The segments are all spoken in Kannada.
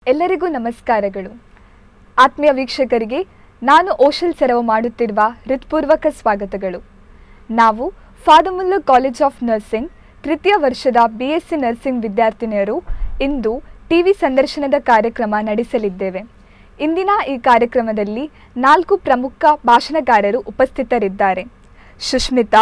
ಎಲ್ಲರಿಗೂ ನಮಸ್ಕಾರಗಳು ಆತ್ಮೀಯ ವೀಕ್ಷಕರಿಗೆ ನಾನು ಓಶಲ್ ಸೆರವು ಮಾಡುತ್ತಿರುವ ಹೃತ್ಪೂರ್ವಕ ಸ್ವಾಗತಗಳು ನಾವು ಫಾದಮುಲ್ಲಾ ಕಾಲೇಜ್ ಆಫ್ ನರ್ಸಿಂಗ್ ತೃತೀಯ ವರ್ಷದ ಬಿ ಎಸ್ ಸಿ ನರ್ಸಿಂಗ್ ವಿದ್ಯಾರ್ಥಿನಿಯರು ಇಂದು ಟಿ ವಿ ಸಂದರ್ಶನದ ಕಾರ್ಯಕ್ರಮ ನಡೆಸಲಿದ್ದೇವೆ ಇಂದಿನ ಈ ಕಾರ್ಯಕ್ರಮದಲ್ಲಿ ನಾಲ್ಕು ಪ್ರಮುಖ ಭಾಷಣಕಾರರು ಉಪಸ್ಥಿತರಿದ್ದಾರೆ Sushmita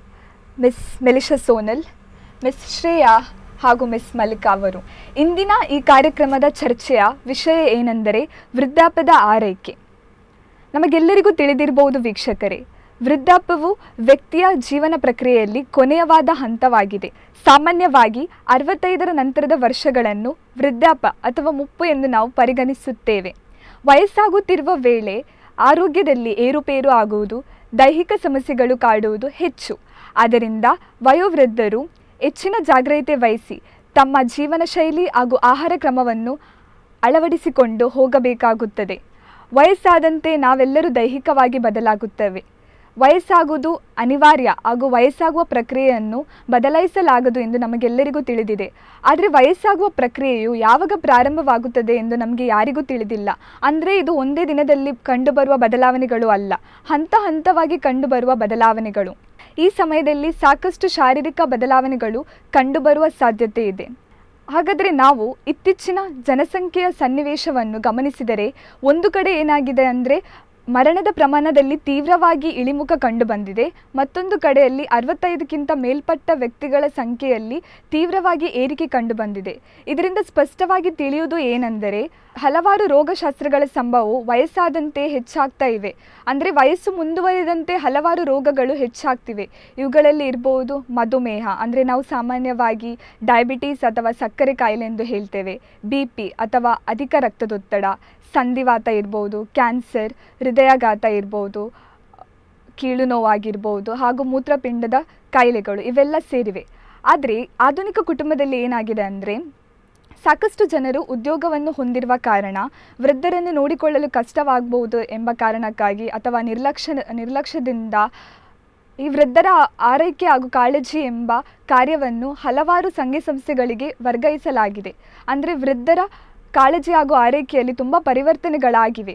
miss Melissa Sonal miss Shreya ಹಾಗೂ ಮಿಸ್ ಮಲ್ಲಿಕಾ ಅವರು ಇಂದಿನ ಈ ಕಾರ್ಯಕ್ರಮದ ಚರ್ಚೆಯ ವಿಷಯ ಏನೆಂದರೆ ವೃದ್ಧಾಪ್ಯದ ಆರೈಕೆ ನಮಗೆಲ್ಲರಿಗೂ ತಿಳಿದಿರಬಹುದು ವೀಕ್ಷಕರೇ ವೃದ್ಧಾಪ್ಯವು ವ್ಯಕ್ತಿಯ ಜೀವನ ಪ್ರಕ್ರಿಯೆಯಲ್ಲಿ ಕೊನೆಯವಾದ ಹಂತವಾಗಿದೆ ಸಾಮಾನ್ಯವಾಗಿ ಅರವತ್ತೈದರ ನಂತರದ ವರ್ಷಗಳನ್ನು ವೃದ್ಧಾಪ್ಯ ಅಥವಾ ಮುಪ್ಪು ಎಂದು ನಾವು ಪರಿಗಣಿಸುತ್ತೇವೆ ವಯಸ್ಸಾಗುತ್ತಿರುವ ವೇಳೆ ಆರೋಗ್ಯದಲ್ಲಿ ಏರುಪೇರು ಆಗುವುದು ದೈಹಿಕ ಸಮಸ್ಯೆಗಳು ಕಾಡುವುದು ಹೆಚ್ಚು ಆದ್ದರಿಂದ ವಯೋವೃದ್ಧರು ಹೆಚ್ಚಿನ ಜಾಗ್ರತೆ ವಹಿಸಿ ತಮ್ಮ ಜೀವನ ಶೈಲಿ ಹಾಗೂ ಆಹಾರ ಕ್ರಮವನ್ನು ಅಳವಡಿಸಿಕೊಂಡು ಹೋಗಬೇಕಾಗುತ್ತದೆ ವಯಸ್ಸಾದಂತೆ ನಾವೆಲ್ಲರೂ ದೈಹಿಕವಾಗಿ ಬದಲಾಗುತ್ತೇವೆ ವಯಸ್ಸಾಗುವುದು ಅನಿವಾರ್ಯ ಹಾಗೂ ವಯಸ್ಸಾಗುವ ಪ್ರಕ್ರಿಯೆಯನ್ನು ಬದಲಾಯಿಸಲಾಗದು ಎಂದು ನಮಗೆಲ್ಲರಿಗೂ ತಿಳಿದಿದೆ ಆದರೆ ವಯಸ್ಸಾಗುವ ಪ್ರಕ್ರಿಯೆಯು ಯಾವಾಗ ಪ್ರಾರಂಭವಾಗುತ್ತದೆ ಎಂದು ನಮಗೆ ಯಾರಿಗೂ ತಿಳಿದಿಲ್ಲ ಅಂದರೆ ಇದು ಒಂದೇ ದಿನದಲ್ಲಿ ಕಂಡುಬರುವ ಬದಲಾವಣೆಗಳು ಅಲ್ಲ ಹಂತ ಹಂತವಾಗಿ ಕಂಡುಬರುವ ಬದಲಾವಣೆಗಳು ಈ ಸಮಯದಲ್ಲಿ ಸಾಕಷ್ಟು ಶಾರೀರಿಕ ಬದಲಾವಣೆಗಳು ಕಂಡುಬರುವ ಸಾಧ್ಯತೆ ಇದೆ ಹಾಗಾದರೆ ನಾವು ಇತ್ತೀಚಿನ ಜನಸಂಖ್ಯೆಯ ಸನ್ನಿವೇಶವನ್ನು ಗಮನಿಸಿದರೆ ಒಂದು ಕಡೆ ಏನಾಗಿದೆ ಅಂದರೆ ಮರಣದ ಪ್ರಮಾಣದಲ್ಲಿ ತೀವ್ರವಾಗಿ ಇಳಿಮುಖ ಕಂಡುಬಂದಿದೆ ಮತ್ತೊಂದು ಕಡೆಯಲ್ಲಿ ಅರವತ್ತೈದಕ್ಕಿಂತ ಮೇಲ್ಪಟ್ಟ ವ್ಯಕ್ತಿಗಳ ಸಂಖ್ಯೆಯಲ್ಲಿ ತೀವ್ರವಾಗಿ ಏರಿಕೆ ಕಂಡುಬಂದಿದೆ ಇದರಿಂದ ಸ್ಪಷ್ಟವಾಗಿ ತಿಳಿಯುವುದು ಏನೆಂದರೆ ಹಲವಾರು ರೋಗಶಾಸ್ತ್ರಗಳ ಸಂಭವವು ವಯಸ್ಸಾದಂತೆ ಹೆಚ್ಚಾಗ್ತಾ ಇವೆ ಅಂದರೆ ವಯಸ್ಸು ಮುಂದುವರಿದಂತೆ ಹಲವಾರು ರೋಗಗಳು ಹೆಚ್ಚಾಗ್ತಿವೆ ಇವುಗಳಲ್ಲಿ ಇರ್ಬೋದು ಮಧುಮೇಹ ಅಂದರೆ ನಾವು ಸಾಮಾನ್ಯವಾಗಿ ಡಯಾಬಿಟೀಸ್ ಅಥವಾ ಸಕ್ಕರೆ ಕಾಯಿಲೆ ಎಂದು ಹೇಳ್ತೇವೆ ಬಿ ಪಿ ಅಥವಾ ಅಧಿಕ ರಕ್ತದೊತ್ತಡ ಸಂಧಿವಾತ ಇರ್ಬೋದು ಕ್ಯಾನ್ಸರ್ ಹೃದಯಾಘಾತ ಇರ್ಬೋದು ಕೀಳು ನೋವಾಗಿರ್ಬೋದು ಹಾಗೂ ಮೂತ್ರಪಿಂಡದ ಕಾಯಿಲೆಗಳು ಇವೆಲ್ಲ ಸೇರಿವೆ ಆದರೆ ಆಧುನಿಕ ಕುಟುಂಬದಲ್ಲಿ ಏನಾಗಿದೆ ಅಂದರೆ ಸಾಕಷ್ಟು ಜನರು ಉದ್ಯೋಗವನ್ನು ಹೊಂದಿರುವ ಕಾರಣ ವೃದ್ಧರನ್ನು ನೋಡಿಕೊಳ್ಳಲು ಕಷ್ಟವಾಗಬಹುದು ಎಂಬ ಕಾರಣಕ್ಕಾಗಿ ಅಥವಾ ನಿರ್ಲಕ್ಷ್ಯ ನಿರ್ಲಕ್ಷ್ಯದಿಂದ ಈ ವೃದ್ಧರ ಆರೈಕೆ ಹಾಗೂ ಕಾಳಜಿ ಎಂಬ ಕಾರ್ಯವನ್ನು ಹಲವಾರು ಸಂಘ ಸಂಸ್ಥೆಗಳಿಗೆ ವರ್ಗಾಯಿಸಲಾಗಿದೆ ಅಂದರೆ ವೃದ್ಧರ ಕಾಳಜಿ ಹಾಗೂ ಆರೈಕೆಯಲ್ಲಿ ತುಂಬ ಪರಿವರ್ತನೆಗಳಾಗಿವೆ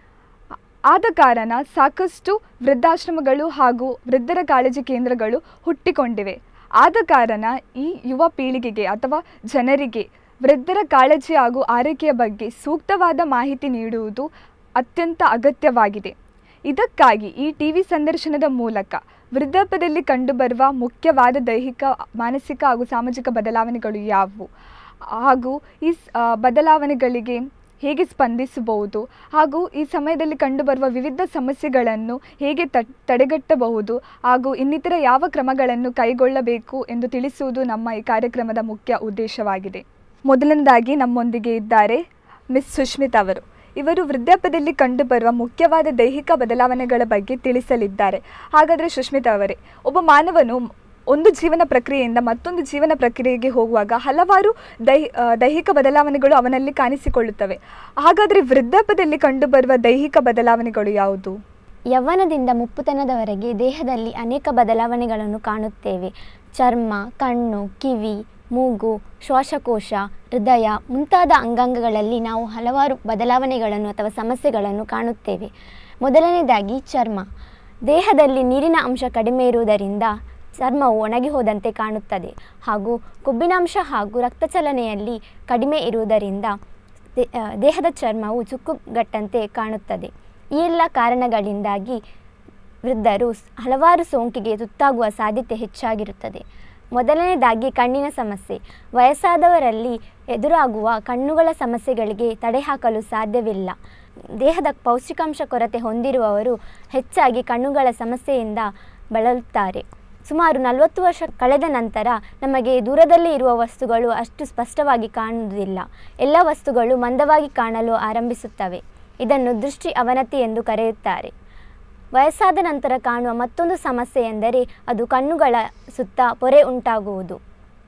ಆದ ಕಾರಣ ಸಾಕಷ್ಟು ವೃದ್ಧಾಶ್ರಮಗಳು ಹಾಗೂ ವೃದ್ಧರ ಕಾಳಜಿ ಕೇಂದ್ರಗಳು ಹುಟ್ಟಿಕೊಂಡಿವೆ ಆದ ಕಾರಣ ಈ ಯುವ ಪೀಳಿಗೆಗೆ ಅಥವಾ ಜನರಿಗೆ ವೃದ್ಧರ ಕಾಳಜಿ ಹಾಗೂ ಆರೈಕೆಯ ಬಗ್ಗೆ ಸೂಕ್ತವಾದ ಮಾಹಿತಿ ನೀಡುವುದು ಅತ್ಯಂತ ಅಗತ್ಯವಾಗಿದೆ ಇದಕ್ಕಾಗಿ ಈ ಟಿ ವಿ ಸಂದರ್ಶನದ ಮೂಲಕ ವೃದ್ಧಾಪ್ಯದಲ್ಲಿ ಕಂಡುಬರುವ ಮುಖ್ಯವಾದ ದೈಹಿಕ ಮಾನಸಿಕ ಹಾಗೂ ಸಾಮಾಜಿಕ ಬದಲಾವಣೆಗಳು ಯಾವುವು ಹಾಗೂ ಈ ಸ್- ಆ, ಬದಲಾವಣೆಗಳಿಗೆ ಹೇಗೆ ಸ್ಪಂದಿಸಬಹುದು ಹಾಗೂ ಈ ಸಮಯದಲ್ಲಿ ಕಂಡುಬರುವ ವಿವಿಧ ಸಮಸ್ಯೆಗಳನ್ನು ಹೇಗೆ ತ- ತಡೆಗಟ್ಟಬಹುದು ಹಾಗೂ ಇನ್ನಿತರ ಯಾವ ಕ್ರಮಗಳನ್ನು ಕೈಗೊಳ್ಳಬೇಕು ಎಂದು ತಿಳಿಸುವುದು ನಮ್ಮ ಈ ಕಾರ್ಯಕ್ರಮದ ಮುಖ್ಯ ಉದ್ದೇಶವಾಗಿದೆ ಮೊದಲನೇದಾಗಿ ನಮ್ಮೊಂದಿಗೆ ಇದ್ದಾರೆ ಮಿಸ್ ಸುಷ್ಮಿತಾ ಅವರು ಇವರು ವೃದ್ಧಾಪ್ಯದಲ್ಲಿ ಕಂಡುಬರುವ ಮುಖ್ಯವಾದ ದೈಹಿಕ ಬದಲಾವಣೆಗಳ ಬಗ್ಗೆ ತಿಳಿಸಲಿದ್ದಾರೆ ಹಾಗಾದರೆ ಸುಷ್ಮಿತಾ ಅವರೇ ಒಬ್ಬ ಮಾನವನು ಒಂದು ಜೀವನ ಪ್ರಕ್ರಿಯೆಯಿಂದ ಮತ್ತೊಂದು ಜೀವನ ಪ್ರಕ್ರಿಯೆಗೆ ಹೋಗುವಾಗ ಹಲವಾರು ದೈ ಆ, ದೈಹಿಕ ಬದಲಾವಣೆಗಳು ಅವನಲ್ಲಿ ಕಾಣಿಸಿಕೊಳ್ಳುತ್ತವೆ ಹಾಗಾದರೆ ವೃದ್ಧಾಪ್ಯದಲ್ಲಿ ಕಂಡುಬರುವ ದೈಹಿಕ ಬದಲಾವಣೆಗಳು ಯಾವುದು ಯೌವನದಿಂದ ಮುಪ್ಪುತನದವರೆಗೆ ದೇಹದಲ್ಲಿ ಅನೇಕ ಬದಲಾವಣೆಗಳನ್ನು ಕಾಣುತ್ತೇವೆ ಚರ್ಮ ಕಣ್ಣು ಕಿವಿ ಮೂಗು ಶ್ವಾಸಕೋಶ ಹೃದಯ ಮುಂತಾದ ಅಂಗಾಂಗಗಳಲ್ಲಿ ನಾವು ಹಲವಾರು ಬದಲಾವಣೆಗಳನ್ನು ಅಥವಾ ಸಮಸ್ಯೆಗಳನ್ನು ಕಾಣುತ್ತೇವೆ ಮೊದಲನೇದಾಗಿ ಚರ್ಮ ದೇಹದಲ್ಲಿ ನೀರಿನ ಅಂಶ ಕಡಿಮೆ ಇರುವುದರಿಂದ ಚರ್ಮವು ಒಣಗಿ ಹೋದಂತೆ ಕಾಣುತ್ತದೆ ಹಾಗೂ ಕೊಬ್ಬಿನಾಂಶ ಹಾಗೂ ರಕ್ತ ಚಲನೆಯಲ್ಲಿ ಕಡಿಮೆ ಇರುವುದರಿಂದ ದೇ- ಆ, ದೇಹದ ಚರ್ಮವು ಚುಕ್ಕುಗಟ್ಟಂತೆ ಕಾಣುತ್ತದೆ ಈ ಎಲ್ಲ ಕಾರಣಗಳಿಂದಾಗಿ ವೃದ್ಧರು ಸ್- ಹಲವಾರು ಸೋಂಕಿಗೆ ತುತ್ತಾಗುವ ಸಾಧ್ಯತೆ ಹೆಚ್ಚಾಗಿರುತ್ತದೆ ಮೊದಲನೇದಾಗಿ ಕಣ್ಣಿನ ಸಮಸ್ಯೆ ವಯಸ್ಸಾದವರಲ್ಲಿ ಎದುರಾಗುವ ಕಣ್ಣುಗಳ ಸಮಸ್ಯೆಗಳಿಗೆ ತಡೆಹಾಕಲು ಸಾಧ್ಯವಿಲ್ಲ ದೇಹದ ಪೌಷ್ಟಿಕಾಂಶ ಕೊರತೆ ಹೊಂದಿರುವವರು ಹೆಚ್ಚಾಗಿ ಕಣ್ಣುಗಳ ಸಮಸ್ಯೆಯಿಂದ ಬಳಲುತ್ತಾರೆ ಸುಮಾರು ನಲವತ್ತು ವರ್ಷ ಕಳೆದ ನಂತರ ನಮಗೆ ದೂರದಲ್ಲಿ ಇರುವ ವಸ್ತುಗಳು ಅಷ್ಟು ಸ್ಪಷ್ಟವಾಗಿ ಕಾಣುವುದಿಲ್ಲ ಎಲ್ಲ ವಸ್ತುಗಳು ಮಂದವಾಗಿ ಕಾಣಲು ಆರಂಭಿಸುತ್ತವೆ ಇದನ್ನು ದೃಷ್ಟಿ ಅವನತಿ ಎಂದು ಕರೆಯುತ್ತಾರೆ ವಯಸ್ಸಾದ ನಂತರ ಕಾಣುವ ಮತ್ತೊಂದು ಸಮಸ್ಯೆ ಎಂದರೆ ಅದು ಕಣ್ಣುಗಳ ಸುತ್ತ ಪೊರೆ ಉಂಟಾಗುವುದು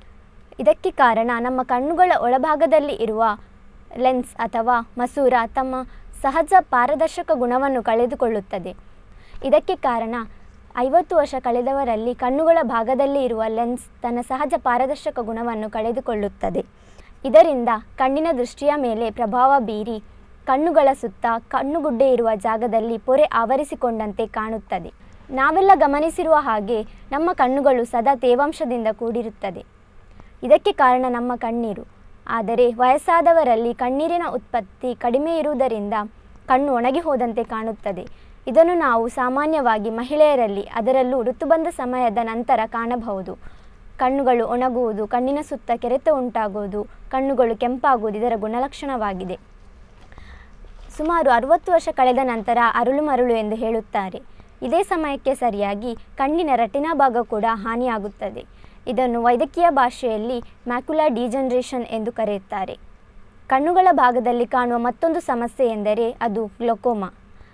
ಇದಕ್ಕೆ ಕಾರಣ ನಮ್ಮ ಕಣ್ಣುಗಳ ಒಳಭಾಗದಲ್ಲಿ ಇರುವ ಲೆನ್ಸ್ ಅಥವಾ ಮಸೂರ ತಮ್ಮ ಸಹಜ ಪಾರದರ್ಶಕ ಗುಣವನ್ನು ಕಳೆದುಕೊಳ್ಳುತ್ತದೆ ಇದಕ್ಕೆ ಕಾರಣ ಐವತ್ತು ವರ್ಷ ಕಳೆದವರಲ್ಲಿ ಕಣ್ಣುಗಳ ಭಾಗದಲ್ಲಿ ಇರುವ ಲೆನ್ಸ್ ತನ್ನ ಸಹಜ ಪಾರದರ್ಶಕ ಗುಣವನ್ನು ಕಳೆದುಕೊಳ್ಳುತ್ತದೆ ಇದರಿಂದ ಕಣ್ಣಿನ ದೃಷ್ಟಿಯ ಮೇಲೆ ಪ್ರಭಾವ ಬೀರಿ ಕಣ್ಣುಗಳ ಸುತ್ತ ಕಣ್ಣುಗುಡ್ಡೆ ಇರುವ ಜಾಗದಲ್ಲಿ ಪೊರೆ ಆವರಿಸಿಕೊಂಡಂತೆ ಕಾಣುತ್ತದೆ ನಾವೆಲ್ಲ ಗಮನಿಸಿರುವ ಹಾಗೆ ನಮ್ಮ ಕಣ್ಣುಗಳು ಸದಾ ತೇವಾಂಶದಿಂದ ಕೂಡಿರುತ್ತದೆ ಇದಕ್ಕೆ ಕಾರಣ ನಮ್ಮ ಕಣ್ಣೀರು ಆದರೆ ವಯಸ್ಸಾದವರಲ್ಲಿ ಕಣ್ಣೀರಿನ ಉತ್ಪತ್ತಿ ಕಡಿಮೆ ಇರುವುದರಿಂದ ಕಣ್ಣು ಒಣಗಿ ಹೋದಂತೆ ಕಾಣುತ್ತದೆ ಇದನ್ನು ನಾವು ಸಾಮಾನ್ಯವಾಗಿ ಮಹಿಳೆಯರಲ್ಲಿ ಅದರಲ್ಲೂ ಋತುಬಂಧ ಸಮಯದ ನಂತರ ಕಾಣಬಹುದು ಕಣ್ಣುಗಳು ಒಣಗುವುದು ಕಣ್ಣಿನ ಸುತ್ತ ಕೆರೆತ ಉಂಟಾಗುವುದು ಕಣ್ಣುಗಳು ಕೆಂಪಾಗುವುದು ಇದರ ಗುಣಲಕ್ಷಣವಾಗಿದೆ ಸುಮಾರು ಅರುವತ್ತು ವರ್ಷ ಕಳೆದ ನಂತರ ಅರುಳು ಮರುಳು ಎಂದು ಹೇಳುತ್ತಾರೆ ಇದೇ ಸಮಯಕ್ಕೆ ಸರಿಯಾಗಿ ಕಣ್ಣಿನ ರೆಟಿನಾ ಭಾಗ ಕೂಡ ಹಾನಿಯಾಗುತ್ತದೆ ಇದನ್ನು ವೈದ್ಯಕೀಯ ಭಾಷೆಯಲ್ಲಿ ಮ್ಯಾಕ್ಯುಲಾ ಡಿಜನರೇಷನ್ ಎಂದು ಕರೆಯುತ್ತಾರೆ ಕಣ್ಣುಗಳ ಭಾಗದಲ್ಲಿ ಕಾಣುವ ಮತ್ತೊಂದು ಸಮಸ್ಯೆ ಎಂದರೆ ಅದು ಗ್ಲೊಕೋಮಾ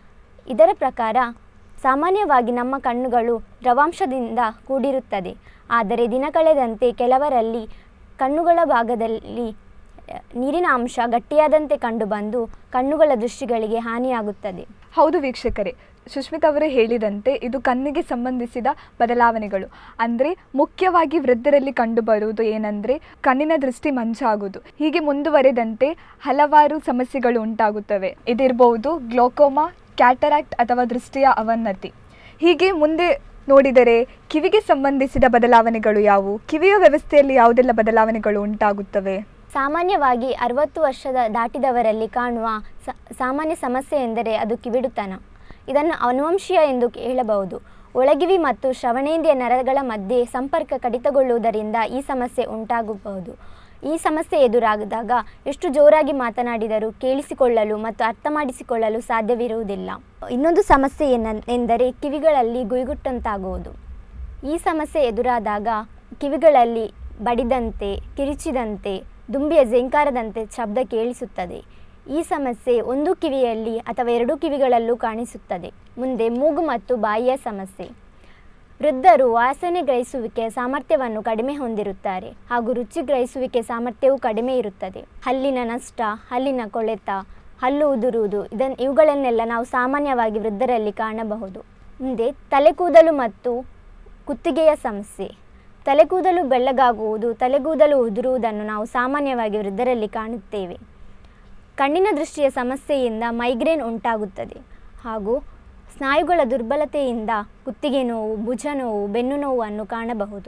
ಇದರ ಪ್ರಕಾರ ಸಾಮಾನ್ಯವಾಗಿ ನಮ್ಮ ಕಣ್ಣುಗಳು ದ್ರವಾಂಶದಿಂದ ಕೂಡಿರುತ್ತದೆ ಆದರೆ ದಿನ ಕಳೆದಂತೆ ಕೆಲವರಲ್ಲಿ ಕಣ್ಣುಗಳ ಭಾಗದಲ್ಲಿ ಅ, ನೀರಿನ ಅಂಶ ಗಟ್ಟಿಯಾದಂತೆ ಕಂಡುಬಂದು ಕಣ್ಣುಗಳ ದೃಷ್ಟಿಗಳಿಗೆ ಹಾನಿಯಾಗುತ್ತದೆ ಹೌದು ವೀಕ್ಷಕರೇ ಸುಷ್ಮಿತಾ ಅವರು ಹೇಳಿದಂತೆ ಇದು ಕಣ್ಣಿಗೆ ಸಂಬಂಧಿಸಿದ ಬದಲಾವಣೆಗಳು ಅಂದರೆ ಮುಖ್ಯವಾಗಿ ವೃದ್ಧರಲ್ಲಿ ಕಂಡುಬರುವುದು ಏನಂದರೆ ಕಣ್ಣಿನ ದೃಷ್ಟಿ ಮಂಚಾಗುವುದು ಹೀಗೆ ಮುಂದುವರೆದಂತೆ ಹಲವಾರು ಸಮಸ್ಯೆಗಳು ಉಂಟಾಗುತ್ತವೆ ಇದಿರಬಹುದು ಗ್ಲೋಕೋಮಾ ಕ್ಯಾಟರಾಕ್ಟ್ ಅಥವಾ ದೃಷ್ಟಿಯ ಅವನತಿ ಹೀಗೆ ಮುಂದೆ ನೋಡಿದರೆ ಕಿವಿಗೆ ಸಂಬಂಧಿಸಿದ ಬದಲಾವಣೆಗಳು ಯಾವುವು ಕಿವಿಯ ವ್ಯವಸ್ಥೆಯಲ್ಲಿ ಯಾವುದೆಲ್ಲ ಬದಲಾವಣೆಗಳು ಉಂಟಾಗುತ್ತವೆ ಸಾಮಾನ್ಯವಾಗಿ ಅರವತ್ತು ವರ್ಷದ ದಾಟಿದವರಲ್ಲಿ ಕಾಣುವ ಸ- ಸಾಮಾನ್ಯ ಸಮಸ್ಯೆ ಎಂದರೆ ಅದು ಕಿವಿಡುತನ ಇದನ್ನು ಅನುವಂಶೀಯ ಎಂದು ಹೇಳಬಹುದು ಒಳಗಿವಿ ಮತ್ತು ಶ್ರವಣೇಂದ್ರಿಯ ನರಗಳ ಮಧ್ಯೆ ಸಂಪರ್ಕ ಕಡಿತಗೊಳ್ಳುವುದರಿಂದ ಈ ಸಮಸ್ಯೆ ಉಂಟಾಗಬಹುದು ಈ ಸಮಸ್ಯೆ ಎದುರಾದಾಗ ಎಷ್ಟು ಜೋರಾಗಿ ಮಾತನಾಡಿದರೂ ಕೇಳಿಸಿಕೊಳ್ಳಲು ಮತ್ತು ಅರ್ಥ ಮಾಡಿಸಿಕೊಳ್ಳಲು ಸಾಧ್ಯವಿರುವುದಿಲ್ಲ ಇನ್ನೊಂದು ಸಮಸ್ಯೆ ಎನ್ನ ಎಂದರೆ ಕಿವಿಗಳಲ್ಲಿ ಗುಯ್ಗುಟ್ಟಂತಾಗುವುದು ಈ ಸಮಸ್ಯೆ ಎದುರಾದಾಗ ಕಿವಿಗಳಲ್ಲಿ ಬಡಿದಂತೆ ಕಿರಿಚಿದಂತೆ ದುಂಬಿಯ ಝೇಂಕಾರದಂತೆ ಶಬ್ದ ಕೇಳಿಸುತ್ತದೆ ಈ ಸಮಸ್ಯೆ ಒಂದು ಕಿವಿಯಲ್ಲಿ ಅಥವಾ ಎರಡು ಕಿವಿಗಳಲ್ಲೂ ಕಾಣಿಸುತ್ತದೆ ಮುಂದೆ ಮೂಗು ಮತ್ತು ಬಾಯಿಯ ಸಮಸ್ಯೆ ವೃದ್ಧರು ವಾಸನೆ ಗ್ರಹಿಸುವಿಕೆ ಸಾಮರ್ಥ್ಯವನ್ನು ಕಡಿಮೆ ಹೊಂದಿರುತ್ತಾರೆ ಹಾಗೂ ರುಚಿ ಗ್ರಹಿಸುವಿಕೆ ಸಾಮರ್ಥ್ಯವೂ ಕಡಿಮೆ ಇರುತ್ತದೆ ಹಲ್ಲಿನ ನಷ್ಟ ಹಲ್ಲಿನ ಕೊಳೆತ ಹಲ್ಲು ಉದುರುವುದು ಇದನ್ನು ಇವುಗಳನ್ನೆಲ್ಲ ನಾವು ಸಾಮಾನ್ಯವಾಗಿ ವೃದ್ಧರಲ್ಲಿ ಕಾಣಬಹುದು ಮುಂದೆ ತಲೆಕೂದಲು ಮತ್ತು ಕುತ್ತಿಗೆಯ ಸಮಸ್ಯೆ ತಲೆಕೂದಲು ಬೆಳ್ಳಗಾಗುವುದು ತಲೆಗೂದಲು ಉದುರುವುದನ್ನು ನಾವು ಸಾಮಾನ್ಯವಾಗಿ ವೃದ್ಧರಲ್ಲಿ ಕಾಣುತ್ತೇವೆ ಕಣ್ಣಿನ ದೃಷ್ಟಿಯ ಸಮಸ್ಯೆಯಿಂದ ಮೈಗ್ರೇನ್ ಉಂಟಾಗುತ್ತದೆ ಹಾಗೂ ಸ್ನಾಯುಗಳ ದುರ್ಬಲತೆಯಿಂದ ಕುತ್ತಿಗೆ ನೋವು ಭುಜ ನೋವು ಬೆನ್ನು ನೋವನ್ನು ಕಾಣಬಹುದು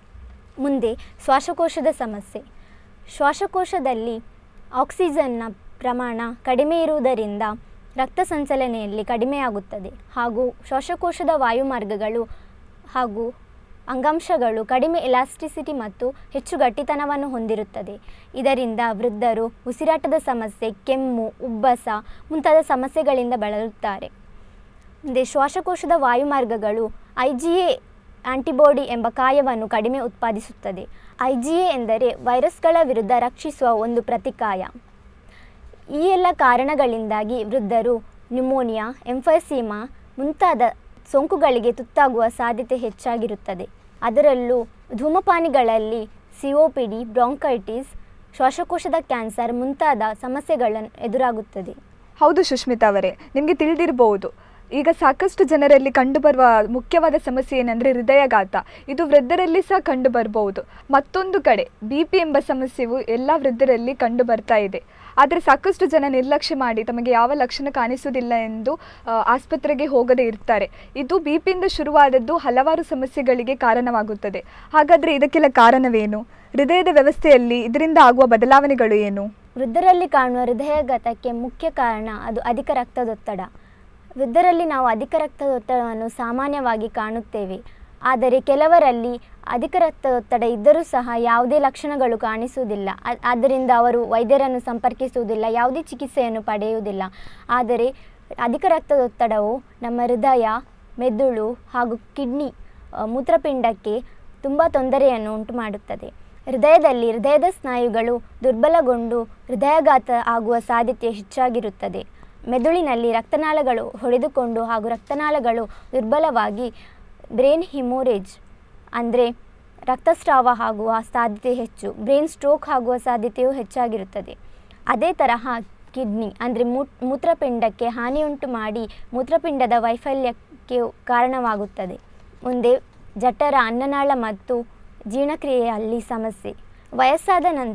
ಮುಂದೆ ಶ್ವಾಸಕೋಶದ ಸಮಸ್ಯೆ ಶ್ವಾಸಕೋಶದಲ್ಲಿ ಆಕ್ಸಿಜನ್ನ ಪ್ರಮಾಣ ಕಡಿಮೆ ಇರುವುದರಿಂದ ರಕ್ತ ಸಂಚಲನೆಯಲ್ಲಿ ಕಡಿಮೆಯಾಗುತ್ತದೆ ಹಾಗೂ ಶ್ವಾಸಕೋಶದ ವಾಯುಮಾರ್ಗಗಳು ಹಾಗೂ ಅಂಗಾಂಶಗಳು ಕಡಿಮೆ ಎಲಾಸ್ಟಿಸಿಟಿ ಮತ್ತು ಹೆಚ್ಚು ಗಟ್ಟಿತನವನ್ನು ಹೊಂದಿರುತ್ತದೆ ಇದರಿಂದ ವೃದ್ಧರು ಉಸಿರಾಟದ ಸಮಸ್ಯೆ ಕೆಮ್ಮು ಉಬ್ಬಸ ಮುಂತಾದ ಸಮಸ್ಯೆಗಳಿಂದ ಬಳಲುತ್ತಾರೆ ಮುಂದೆ ಶ್ವಾಸಕೋಶದ ವಾಯುಮಾರ್ಗಗಳು ಐ ಜಿ ಎ ಆಂಟಿಬಾಡಿ ಎಂಬ ಕಾಯವನ್ನು ಕಡಿಮೆ ಉತ್ಪಾದಿಸುತ್ತದೆ ಐ ಜಿ ಎ ಎಂದರೆ ವೈರಸ್ಗಳ ವಿರುದ್ಧ ರಕ್ಷಿಸುವ ಒಂದು ಪ್ರತಿಕಾಯ ಈ ಎಲ್ಲ ಕಾರಣಗಳಿಂದಾಗಿ ವೃದ್ಧರು ನ್ಯುಮೋನಿಯಾ ಎಂಫೈಸೀಮಾ ಮುಂತಾದ ಸೋಂಕುಗಳಿಗೆ ತುತ್ತಾಗುವ ಸಾಧ್ಯತೆ ಹೆಚ್ಚಾಗಿರುತ್ತದೆ ಅದರಲ್ಲೂ ಧೂಮಪಾನಿಗಳಲ್ಲಿ ಸಿಒಪಿಡಿ ಬ್ರಾಂಕೈಟಿಸ್ ಶ್ವಾಸಕೋಶದ ಕ್ಯಾನ್ಸರ್ ಮುಂತಾದ ಸಮಸ್ಯೆಗಳನ್ನು ಎದುರಾಗುತ್ತದೆ ಹೌದು ಸುಷ್ಮಿತಾ ಅವರೇ ನಿಮಗೆ ತಿಳಿದಿರಬಹುದು ಈಗ ಸಾಕಷ್ಟು ಜನರಲ್ಲಿ ಕಂಡುಬರುವ ಮುಖ್ಯವಾದ ಸಮಸ್ಯೆ ಏನಂದರೆ ಹೃದಯಘಾತ ಇದು ವೃದ್ಧರಲ್ಲಿ ಸಹ ಕಂಡು ಬರಬಹುದು ಮತ್ತೊಂದು ಕಡೆ ಬಿ ಪಿ ಎಂಬ ಸಮಸ್ಯೆಯು ಎಲ್ಲ ವೃದ್ಧರಲ್ಲಿ ಕಂಡು ಬರ್ತಾ ಇದೆ ಆದರೆ ಸಾಕಷ್ಟು ಜನ ನಿರ್ಲಕ್ಷ್ಯ ಮಾಡಿ ತಮಗೆ ಯಾವ ಲಕ್ಷಣ ಕಾಣಿಸುವುದಿಲ್ಲ ಎಂದು ಆ, ಆಸ್ಪತ್ರೆಗೆ ಹೋಗದೇ ಇರ್ತಾರೆ ಇದು ಬಿ ಪಿಯಿಂದ ಶುರುವಾದದ್ದು ಹಲವಾರು ಸಮಸ್ಯೆಗಳಿಗೆ ಕಾರಣವಾಗುತ್ತದೆ ಹಾಗಾದರೆ ಇದಕ್ಕೆಲ್ಲ ಕಾರಣವೇನು ಹೃದಯದ ವ್ಯವಸ್ಥೆಯಲ್ಲಿ ಇದರಿಂದ ಆಗುವ ಬದಲಾವಣೆಗಳು ಏನು ವೃದ್ಧರಲ್ಲಿ ಕಾಣುವ ಹೃದಯಾಘಾತಕ್ಕೆ ಮುಖ್ಯ ಕಾರಣ ಅದು ಅಧಿಕ ರಕ್ತದೊತ್ತಡ ವೃದ್ಧರಲ್ಲಿ ನಾವು ಅಧಿಕ ರಕ್ತದೊತ್ತಡವನ್ನು ಸಾಮಾನ್ಯವಾಗಿ ಕಾಣುತ್ತೇವೆ ಆದರೆ ಕೆಲವರಲ್ಲಿ ಅಧಿಕ ರಕ್ತದೊತ್ತಡ ಇದ್ದರೂ ಸಹ ಯಾವುದೇ ಲಕ್ಷಣಗಳು ಕಾಣಿಸುವುದಿಲ್ಲ ಆ- ಆದ್ದರಿಂದ ಅವರು ವೈದ್ಯರನ್ನು ಸಂಪರ್ಕಿಸುವುದಿಲ್ಲ ಯಾವುದೇ ಚಿಕಿತ್ಸೆಯನ್ನು ಪಡೆಯುವುದಿಲ್ಲ ಆದರೆ ಅಧಿಕ ರಕ್ತದೊತ್ತಡವು ನಮ್ಮ ಹೃದಯ ಮೆದುಳು ಹಾಗೂ ಕಿಡ್ನಿ ಆ, ಮೂತ್ರಪಿಂಡಕ್ಕೆ ತುಂಬ ತೊಂದರೆಯನ್ನು ಉಂಟು ಮಾಡುತ್ತದೆ ಹೃದಯದಲ್ಲಿ ಹೃದಯದ ಸ್ನಾಯುಗಳು ದುರ್ಬಲಗೊಂಡು ಹೃದಯಾಘಾತ ಆಗುವ ಸಾಧ್ಯತೆ ಹೆಚ್ಚಾಗಿರುತ್ತದೆ ಮೆದುಳಿನಲ್ಲಿ ರಕ್ತನಾಳಗಳು ಹೊಡೆದುಕೊಂಡು ಹಾಗೂ ರಕ್ತನಾಳಗಳು ದುರ್ಬಲವಾಗಿ ಬ್ರೇನ್ ಹಿಮೋರೇಜ್ ಅಂದರೆ ರಕ್ತಸ್ರಾವ ಆಗುವ ಸಾಧ್ಯತೆ ಹೆಚ್ಚು ಬ್ರೇನ್ ಸ್ಟ್ರೋಕ್ ಆಗುವ ಸಾಧ್ಯತೆಯೂ ಹೆಚ್ಚಾಗಿರುತ್ತದೆ ಅದೇ ತರಹ ಕಿಡ್ನಿ ಅಂದರೆ ಮೂತ್ರಪಿಂಡಕ್ಕೆ ಹಾನಿಯುಂಟು ಮಾಡಿ ಮೂತ್ರಪಿಂಡದ ವೈಫಲ್ಯಕ್ಕೆ ಕಾರಣವಾಗುತ್ತದೆ ಮುಂದೆ ಜಠರ ಅನ್ನನಾಳ ಮತ್ತು ಜೀರ್ಣಕ್ರಿಯೆಯಲ್ಲಿ ಸಮಸ್ಯೆ ವಯಸ್ಸಾದ ನಂತರ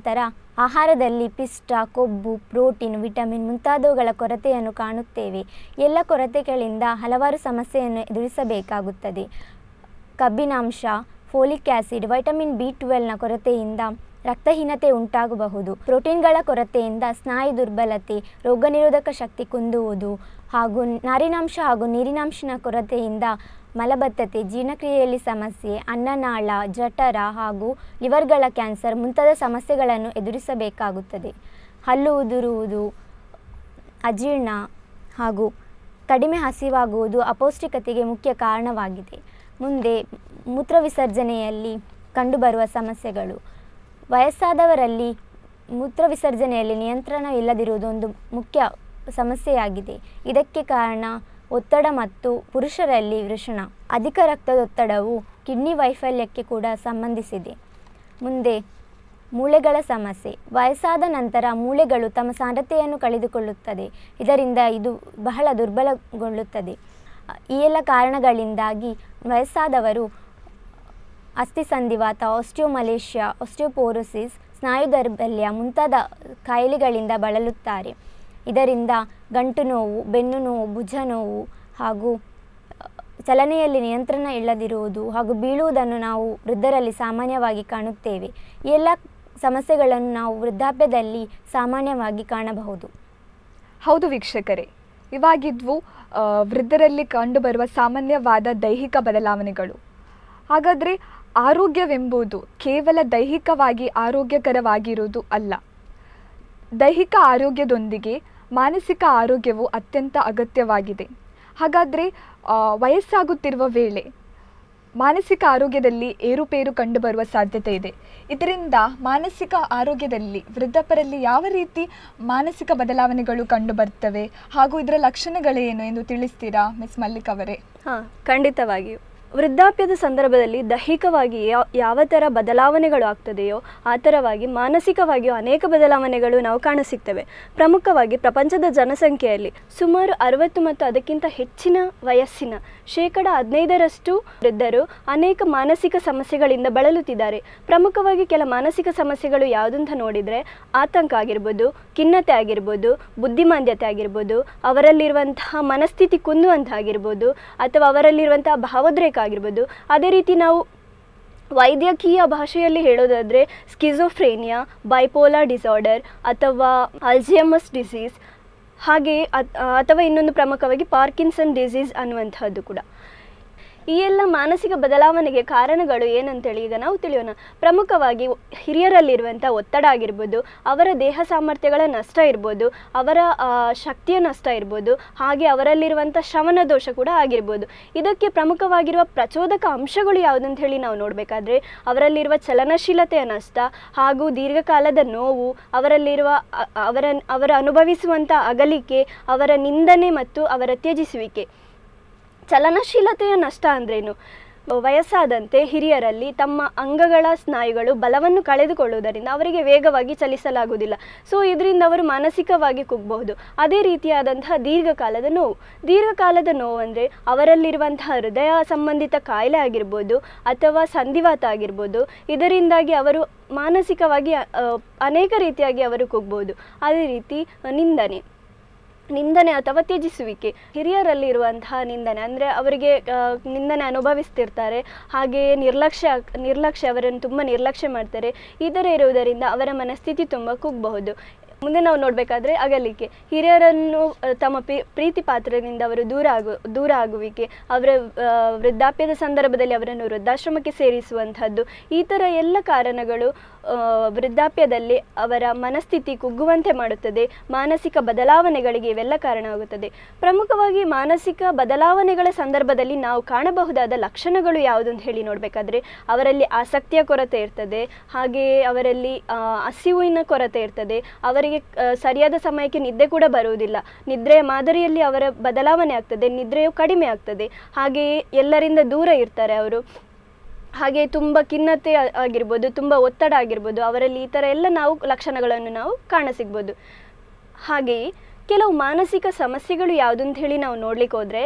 ಆಹಾರದಲ್ಲಿ ಪಿಷ್ಟ ಕೊಬ್ಬು ಪ್ರೋಟೀನ್ ವಿಟಮಿನ್ ಮುಂತಾದವುಗಳ ಕೊರತೆಯನ್ನು ಕಾಣುತ್ತೇವೆ ಎಲ್ಲ ಕೊರತೆಗಳಿಂದ ಹಲವಾರು ಸಮಸ್ಯೆಯನ್ನು ಎದುರಿಸಬೇಕಾಗುತ್ತದೆ ಕಬ್ಬಿನಾಂಶ ಫೋಲಿಕ್ ಆ್ಯಸಿಡ್ ವೈಟಮಿನ್ ಬಿ ಟ್ವೆಲ್ನ ಕೊರತೆಯಿಂದ ರಕ್ತಹೀನತೆ ಉಂಟಾಗಬಹುದು ಪ್ರೋಟೀನ್ಗಳ ಕೊರತೆಯಿಂದ ಸ್ನಾಯು ದುರ್ಬಲತೆ ರೋಗನಿರೋಧಕ ಶಕ್ತಿ ಕುಂದುವುದು ಹಾಗೂ ನಾರಿನಾಂಶ ಹಾಗೂ ನೀರಿನಾಂಶನ ಕೊರತೆಯಿಂದ ಮಲಬದ್ಧತೆ ಜೀರ್ಣಕ್ರಿಯೆಯಲ್ಲಿ ಸಮಸ್ಯೆ ಅನ್ನನಾಳ ಜಠರ ಹಾಗೂ ಲಿವರ್ಗಳ ಕ್ಯಾನ್ಸರ್ ಮುಂತಾದ ಸಮಸ್ಯೆಗಳನ್ನು ಎದುರಿಸಬೇಕಾಗುತ್ತದೆ ಹಲ್ಲು ಉದುರುವುದು ಅಜೀರ್ಣ ಹಾಗೂ ಕಡಿಮೆ ಹಸಿವಾಗುವುದು ಅಪೌಷ್ಟಿಕತೆಗೆ ಮುಖ್ಯ ಕಾರಣವಾಗಿದೆ ಮುಂದೆ ಮೂತ್ರ ವಿಸರ್ಜನೆಯಲ್ಲಿ ಕಂಡುಬರುವ ಸಮಸ್ಯೆಗಳು ವಯಸ್ಸಾದವರಲ್ಲಿ ಮೂತ್ರ ವಿಸರ್ಜನೆಯಲ್ಲಿ ನಿಯಂತ್ರಣವಿಲ್ಲದಿರುವುದು ಒಂದು ಮುಖ್ಯ ಸಮಸ್ಯೆಯಾಗಿದೆ ಇದಕ್ಕೆ ಕಾರಣ ಒತ್ತಡ ಮತ್ತು ಪುರುಷರಲ್ಲಿ ವೃಷಣ ಅಧಿಕ ರಕ್ತದೊತ್ತಡವು ಕಿಡ್ನಿ ವೈಫಲ್ಯಕ್ಕೆ ಕೂಡ ಸಂಬಂಧಿಸಿದೆ ಮುಂದೆ ಮೂಳೆಗಳ ಸಮಸ್ಯೆ ವಯಸ್ಸಾದ ನಂತರ ಮೂಳೆಗಳು ತಮ್ಮ ಸಾಂದ್ರತೆಯನ್ನು ಕಳೆದುಕೊಳ್ಳುತ್ತದೆ ಇದರಿಂದ ಇದು ಬಹಳ ದುರ್ಬಲಗೊಳ್ಳುತ್ತದೆ ಈ ಎಲ್ಲ ಕಾರಣಗಳಿಂದಾಗಿ ವಯಸ್ಸಾದವರು ಅಸ್ಥಿಸಂಧಿವಾತ ಆಸ್ಟಿಯೋಮಲೇಷಿಯಾ ಆಸ್ಟಿಯೋಪೋರೋಸಿಸ್ ಸ್ನಾಯು ದೌರ್ಬಲ್ಯ ಮುಂತಾದ ಕಾಯಿಲೆಗಳಿಂದ ಬಳಲುತ್ತಾರೆ ಇದರಿಂದ ಗಂಟು ನೋವು ಬೆನ್ನು ನೋವು ಭುಜ ನೋವು ಹಾಗೂ ಚಲನೆಯಲ್ಲಿ ನಿಯಂತ್ರಣ ಇಲ್ಲದಿರುವುದು ಹಾಗೂ ಬೀಳುವುದನ್ನು ನಾವು ವೃದ್ಧರಲ್ಲಿ ಸಾಮಾನ್ಯವಾಗಿ ಕಾಣುತ್ತೇವೆ ಈ ಎಲ್ಲ ಸಮಸ್ಯೆಗಳನ್ನು ನಾವು ವೃದ್ಧಾಪ್ಯದಲ್ಲಿ ಸಾಮಾನ್ಯವಾಗಿ ಕಾಣಬಹುದು ಹೌದು ವೀಕ್ಷಕರೇ ಇವಾಗಿದ್ವು ಆ, ವೃದ್ಧರಲ್ಲಿ ಕಂಡುಬರುವ ಸಾಮಾನ್ಯವಾದ ದೈಹಿಕ ಬದಲಾವಣೆಗಳು ಹಾಗಾದರೆ ಆರೋಗ್ಯವೆಂಬುದು ಕೇವಲ ದೈಹಿಕವಾಗಿ ಆರೋಗ್ಯಕರವಾಗಿರುವುದು ಅಲ್ಲ ದೈಹಿಕ ಆರೋಗ್ಯದೊಂದಿಗೆ ಮಾನಸಿಕ ಆರೋಗ್ಯವು ಅತ್ಯಂತ ಅಗತ್ಯವಾಗಿದೆ ಹಾಗಾದರೆ ಆ, ವಯಸ್ಸಾಗುತ್ತಿರುವ ವೇಳೆ ಮಾನಸಿಕ ಆರೋಗ್ಯದಲ್ಲಿ ಏರುಪೇರು ಕಂಡುಬರುವ ಸಾಧ್ಯತೆ ಇದೆ ಇದರಿಂದ ಮಾನಸಿಕ ಆರೋಗ್ಯದಲ್ಲಿ ವೃದ್ಧಪರಲ್ಲಿ ಯಾವ ರೀತಿ ಮಾನಸಿಕ ಬದಲಾವಣೆಗಳು ಕಂಡುಬರ್ತವೆ ಹಾಗೂ ಇದರ ಲಕ್ಷಣಗಳೇನು ಎಂದು ತಿಳಿಸ್ತೀರಾ ಮಿಸ್ ಮಲ್ಲಿಕ್ ಅವರೇ ಹಾಂ ಖಂಡಿತವಾಗಿಯೂ ವೃದ್ಧಾಪ್ಯದ ಸಂದರ್ಭದಲ್ಲಿ ದೈಹಿಕವಾಗಿ ಯಾವ ಯಾವ ಥರ ಬದಲಾವಣೆಗಳು ಆಗ್ತದೆಯೋ ಆ ಥರವಾಗಿ ಮಾನಸಿಕವಾಗಿಯೂ ಅನೇಕ ಬದಲಾವಣೆಗಳು ನಾವು ಕಾಣಸಿಗ್ತವೆ ಪ್ರಮುಖವಾಗಿ ಪ್ರಪಂಚದ ಜನಸಂಖ್ಯೆಯಲ್ಲಿ ಸುಮಾರು ಅರವತ್ತು ಮತ್ತು ಅದಕ್ಕಿಂತ ಹೆಚ್ಚಿನ ವಯಸ್ಸಿನ ಶೇಕಡ ಹದಿನೈದರಷ್ಟು ವೃದ್ಧರು ಅನೇಕ ಮಾನಸಿಕ ಸಮಸ್ಯೆಗಳಿಂದ ಬಳಲುತ್ತಿದ್ದಾರೆ ಪ್ರಮುಖವಾಗಿ ಕೆಲ ಮಾನಸಿಕ ಸಮಸ್ಯೆಗಳು ಯಾವುದಂತ ನೋಡಿದರೆ ಆತಂಕ ಆಗಿರ್ಬೋದು ಖಿನ್ನತೆ ಆಗಿರ್ಬೋದು ಬುದ್ಧಿಮಾಂದ್ಯತೆ ಆಗಿರ್ಬೋದು ಅವರಲ್ಲಿರುವಂತಹ ಮನಸ್ಥಿತಿ ಕುಂದುವಂತಾಗಿರ್ಬೋದು ಅಥವಾ ಅವರಲ್ಲಿರುವಂತಹ ಭಾವೋದ್ರೇಕ ಆಗಿರ್ಬೋದು ಅದೇ ರೀತಿ ನಾವು ವೈದ್ಯಕೀಯ ಭಾಷೆಯಲ್ಲಿ ಹೇಳೋದಾದರೆ ಸ್ಕಿಜೋಫ್ರೇನಿಯಾ ಬೈಪೋಲಾರ್ ಡಿಸಾರ್ಡರ್ ಅಥವಾ ಅಲ್ಜಿಯಮಸ್ ಡಿಸೀಸ್ ಹಾಗೆ ಅತ್- ಅಥವಾ ಇನ್ನೊಂದು ಪ್ರಮುಖವಾಗಿ ಪಾರ್ಕಿನ್ಸನ್ ಡಿಸೀಸ್ ಅನ್ನುವಂಥದ್ದು ಕೂಡ ಈ ಎಲ್ಲ ಮಾನಸಿಕ ಬದಲಾವಣೆಗೆ ಕಾರಣಗಳು ಏನಂತೇಳಿ ಈಗ ನಾವು ತಿಳಿಯೋಣ ಪ್ರಮುಖವಾಗಿ ಹಿರಿಯರಲ್ಲಿರುವಂಥ ಒತ್ತಡ ಆಗಿರ್ಬೋದು ಅವರ ದೇಹ ಸಾಮರ್ಥ್ಯಗಳ ನಷ್ಟ ಇರ್ಬೋದು ಅವರ ಆ, ಶಕ್ತಿಯ ನಷ್ಟ ಇರ್ಬೋದು ಹಾಗೆ ಅವರಲ್ಲಿರುವಂಥ ಶ್ರವಣ ದೋಷ ಕೂಡ ಆಗಿರ್ಬೋದು ಇದಕ್ಕೆ ಪ್ರಮುಖವಾಗಿರುವ ಪ್ರಚೋದಕ ಅಂಶಗಳು ಯಾವುದಂತ ಹೇಳಿ ನಾವು ನೋಡಬೇಕಾದ್ರೆ ಅವರಲ್ಲಿರುವ ಚಲನಶೀಲತೆಯ ನಷ್ಟ ಹಾಗೂ ದೀರ್ಘಕಾಲದ ನೋವು ಅವರಲ್ಲಿರುವ ಅ- ಅವರ ಅವರ ಅನುಭವಿಸುವಂಥ ಅಗಲಿಕೆ ಅವರ ನಿಂದನೆ ಮತ್ತು ಅವರ ತ್ಯಜಿಸುವಿಕೆ ಚಲನಶೀಲತೆಯ ನಷ್ಟ ಅಂದ್ರೇನು ವಯಸ್ಸಾದಂತೆ ಹಿರಿಯರಲ್ಲಿ ತಮ್ಮ ಅಂಗಗಳ ಸ್ನಾಯುಗಳು ಬಲವನ್ನು ಕಳೆದುಕೊಳ್ಳುವುದರಿಂದ ಅವರಿಗೆ ವೇಗವಾಗಿ ಚಲಿಸಲಾಗುವುದಿಲ್ಲ ಸೊ ಇದರಿಂದ ಅವರು ಮಾನಸಿಕವಾಗಿ ಕುಗ್ಗಬಹುದು ಅದೇ ರೀತಿಯಾದಂತಹ ದೀರ್ಘಕಾಲದ ನೋವು ದೀರ್ಘಕಾಲದ ನೋವು ಅಂದರೆ ಅವರಲ್ಲಿರುವಂತಹ ಹೃದಯ ಸಂಬಂಧಿತ ಕಾಯಿಲೆ ಆಗಿರ್ಬೋದು ಅಥವಾ ಸಂಧಿವಾತ ಆಗಿರ್ಬೋದು ಇದರಿಂದಾಗಿ ಅವರು ಮಾನಸಿಕವಾಗಿ ಅ, ಅನೇಕ ರೀತಿಯಾಗಿ ಅವರು ಕುಗ್ಬೋದು ಅದೇ ರೀತಿ ನಿಂದನೆ ನಿಂದನೆ ಅಥವಾ ತ್ಯಜಿಸುವಿಕೆ ಹಿರಿಯರಲ್ಲಿರುವಂತಹ ನಿಂದನೆ ಅಂದರೆ ಅವರಿಗೆ ಆ, ನಿಂದನೆ ಅನುಭವಿಸ್ತಿರ್ತಾರೆ ಹಾಗೆಯೇ ನಿರ್ಲಕ್ಷ್ಯ ಆಗ್- ನಿರ್ಲಕ್ಷ್ಯ ಅವರನ್ನು ತುಂಬ ನಿರ್ಲಕ್ಷ್ಯ ಮಾಡ್ತಾರೆ ಈ ಥರ ಇರುವುದರಿಂದ ಅವರ ಮನಸ್ಥಿತಿ ತುಂಬ ಕುಗ್ಗಬಹುದು ಮುಂದೆ ನಾವು ನೋಡಬೇಕಾದ್ರೆ ಅಗಲಿಕೆ ಹಿರಿಯರನ್ನು ಆ, ತಮ್ಮ ಪಿ- ಪ್ರೀತಿ ಪಾತ್ರರಿಂದ ಅವರು ದೂರ ಆಗು ದೂರ ಆಗುವಿಕೆ ಅವರ ಆ, ವೃದ್ಧಾಪ್ಯದ ಸಂದರ್ಭದಲ್ಲಿ ಅವರನ್ನು ವೃದ್ಧಾಶ್ರಮಕ್ಕೆ ಸೇರಿಸುವಂಥದ್ದು ಈ ಥರ ಎಲ್ಲ ಕಾರಣಗಳು ಆ, ವೃದ್ಧಾಪ್ಯದಲ್ಲಿ ಅವರ ಮನಸ್ಥಿತಿ ಕುಗ್ಗುವಂತೆ ಮಾಡುತ್ತದೆ ಮಾನಸಿಕ ಬದಲಾವಣೆಗಳಿಗೆ ಇವೆಲ್ಲ ಕಾರಣವಾಗುತ್ತದೆ ಪ್ರಮುಖವಾಗಿ ಮಾನಸಿಕ ಬದಲಾವಣೆಗಳ ಸಂದರ್ಭದಲ್ಲಿ ನಾವು ಕಾಣಬಹುದಾದ ಲಕ್ಷಣಗಳು ಯಾವುದು ಅಂತ ಹೇಳಿ ನೋಡಬೇಕಾದ್ರೆ ಅವರಲ್ಲಿ ಆಸಕ್ತಿಯ ಕೊರತೆ ಇರ್ತದೆ ಹಾಗೆಯೇ ಅವರಲ್ಲಿ ಆ, ಹಸಿವಿನ ಕೊರತೆ ಇರ್ತದೆ ಅವರಿಗೆ ಆ, ಸರಿಯಾದ ಸಮಯಕ್ಕೆ ನಿದ್ದೆ ಕೂಡ ಬರುವುದಿಲ್ಲ ನಿದ್ರೆಯ ಮಾದರಿಯಲ್ಲಿ ಅವರ ಬದಲಾವಣೆ ಆಗ್ತದೆ ನಿದ್ರೆಯು ಕಡಿಮೆ ಆಗ್ತದೆ ಹಾಗೆಯೇ ಎಲ್ಲರಿಂದ ದೂರ ಇರ್ತಾರೆ ಅವರು ಹಾಗೆ ತುಂಬ ಖಿನ್ನತೆ ಆ- ಆಗಿರ್ಬೋದು ತುಂಬ ಒತ್ತಡ ಆಗಿರ್ಬೋದು ಅವರಲ್ಲಿ ಈ ಥರ ಎಲ್ಲ ನಾವು ಲಕ್ಷಣಗಳನ್ನು ನಾವು ಕಾಣಸಿಗ್ಬೋದು ಹಾಗೆಯೇ ಕೆಲವು ಮಾನಸಿಕ ಸಮಸ್ಯೆಗಳು ಯಾವುದು ಅಂತ ಹೇಳಿ ನಾವು ನೋಡ್ಲಿಕ್ಕೆ ಹೋದರೆ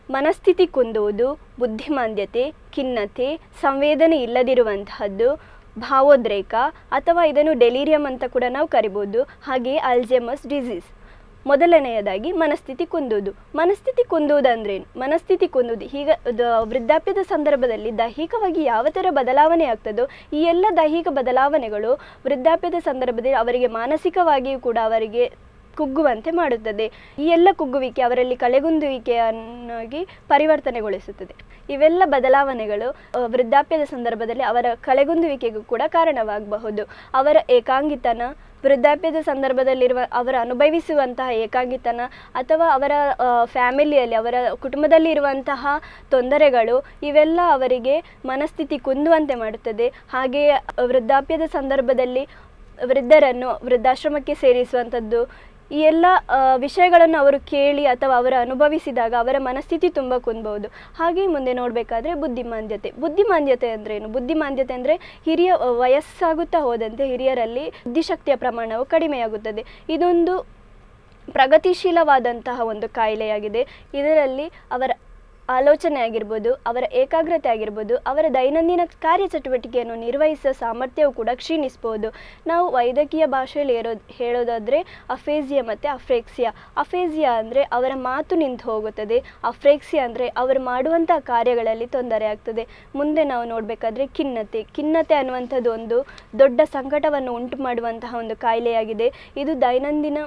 ಮನಸ್ಥಿತಿ ಕುಂದುವುದು ಬುದ್ಧಿಮಾಂದ್ಯತೆ ಖಿನ್ನತೆ ಸಂವೇದನೆ ಇಲ್ಲದಿರುವಂತಹದ್ದು ಭಾವೋದ್ರೇಕ ಅಥವಾ ಇದನ್ನು ಡೆಲೀರಿಯಂ ಅಂತ ಕೂಡ ನಾವು ಕರಿಬೋದು ಹಾಗೆಯೇ ಅಲ್ಜೆಮಸ್ ಡಿಸೀಸ್ ಮೊದಲನೆಯದಾಗಿ ಮನಸ್ಥಿತಿ ಕುಂದುವುದು ಮನಸ್ಥಿತಿ ಕುಂದುವುದಂದ್ರೇನು ಮನಸ್ಥಿತಿ ಕುಂದುವುದು ಈಗ ದ- ವೃದ್ಧಾಪ್ಯದ ಸಂದರ್ಭದಲ್ಲಿ ದೈಹಿಕವಾಗಿ ಯಾವ ಥರ ಬದಲಾವಣೆ ಆಗ್ತದೋ ಈ ಎಲ್ಲ ದೈಹಿಕ ಬದಲಾವಣೆಗಳು ವೃದ್ಧಾಪ್ಯದ ಸಂದರ್ಭದಲ್ಲಿ ಅವರಿಗೆ ಮಾನಸಿಕವಾಗಿಯೂ ಕೂಡ ಅವರಿಗೆ ಕುಗ್ಗುವಂತೆ ಮಾಡುತ್ತದೆ ಈ ಎಲ್ಲ ಕುಗ್ಗುವಿಕೆ ಅವರಲ್ಲಿ ಕಳೆಗುಂದುವಿಕೆಯನ್ನಾಗಿ ಪರಿವರ್ತನೆಗೊಳಿಸುತ್ತದೆ ಇವೆಲ್ಲ ಬದಲಾವಣೆಗಳು ಆ, ವೃದ್ಧಾಪ್ಯದ ಸಂದರ್ಭದಲ್ಲಿ ಅವರ ಕಳೆಗುಂದುವಿಕೆಗೂ ಕೂಡ ಕಾರಣವಾಗಬಹುದು ಅವರ ಏಕಾಂಗಿತನ ವೃದ್ಧಾಪ್ಯದ ಸಂದರ್ಭದಲ್ಲಿರುವ ಅವರ ಅನುಭವಿಸುವಂತಹ ಏಕಾಂಗಿತನ ಅಥವಾ ಅವರ ಆ, ಫ್ಯಾಮಿಲಿಯಲ್ಲಿ ಅವರ ಕುಟುಂಬದಲ್ಲಿ ಇರುವಂತಹ ತೊಂದರೆಗಳು ಇವೆಲ್ಲ ಅವರಿಗೆ ಮನಸ್ಥಿತಿ ಕುಂದುವಂತೆ ಮಾಡುತ್ತದೆ ಹಾಗೆಯೇ ವೃದ್ಧಾಪ್ಯದ ಸಂದರ್ಭದಲ್ಲಿ ವೃದ್ಧರನ್ನು ವೃದ್ಧಾಶ್ರಮಕ್ಕೆ ಸೇರಿಸುವಂಥದ್ದು ಈ ಎಲ್ಲ ಆ, ವಿಷಯಗಳನ್ನು ಅವರು ಕೇಳಿ ಅಥವಾ ಅವರು ಅನುಭವಿಸಿದಾಗ ಅವರ ಮನಸ್ಥಿತಿ ತುಂಬ ಕುಂದಬಹುದು ಹಾಗೆ ಮುಂದೆ ನೋಡಬೇಕಾದ್ರೆ ಬುದ್ಧಿಮಾಂದ್ಯತೆ ಬುದ್ಧಿಮಾಂದ್ಯತೆ ಅಂದ್ರೇನು ಬುದ್ಧಿಮಾಂದ್ಯತೆ ಅಂದರೆ ಹಿರಿಯ ವಯಸ್ಸಾಗುತ್ತಾ ಹೋದಂತೆ ಹಿರಿಯರಲ್ಲಿ ಬುದ್ಧಿಶಕ್ತಿಯ ಪ್ರಮಾಣವು ಕಡಿಮೆಯಾಗುತ್ತದೆ ಇದೊಂದು ಪ್ರಗತಿಶೀಲವಾದಂತಹ ಒಂದು ಕಾಯಿಲೆಯಾಗಿದೆ ಇದರಲ್ಲಿ ಅವರ ಆಲೋಚನೆ ಆಗಿರ್ಬೋದು ಅವರ ಏಕಾಗ್ರತೆ ಆಗಿರ್ಬೋದು ಅವರ ದೈನಂದಿನ ಕಾರ್ಯಚಟುವಟಿಕೆಯನ್ನು ನಿರ್ವಹಿಸುವ ಸಾಮರ್ಥ್ಯವು ಕೂಡ ಕ್ಷೀಣಿಸ್ಬೋದು ನಾವು ವೈದ್ಯಕೀಯ ಭಾಷೆಯಲ್ಲಿ ಹೇಳೋ ಹೇಳೋದಾದರೆ ಅಫೇಸಿಯಾ ಮತ್ತು ಅಫ್ರೇಕ್ಸಿಯಾ ಅಫೇಸಿಯಾ ಅಂದರೆ ಅವರ ಮಾತು ನಿಂತು ಹೋಗುತ್ತದೆ ಅಫ್ರೇಕ್ಸಿಯಾ ಅಂದರೆ ಅವರು ಮಾಡುವಂಥ ಕಾರ್ಯಗಳಲ್ಲಿ ತೊಂದರೆ ಆಗ್ತದೆ ಮುಂದೆ ನಾವು ನೋಡಬೇಕಾದ್ರೆ ಖಿನ್ನತೆ ಖಿನ್ನತೆ ಅನ್ನುವಂಥದ್ದು ಒಂದು ದೊಡ್ಡ ಸಂಕಟವನ್ನು ಉಂಟು ಮಾಡುವಂತಹ ಒಂದು ಕಾಯಿಲೆಯಾಗಿದೆ ಇದು ದೈನಂದಿನ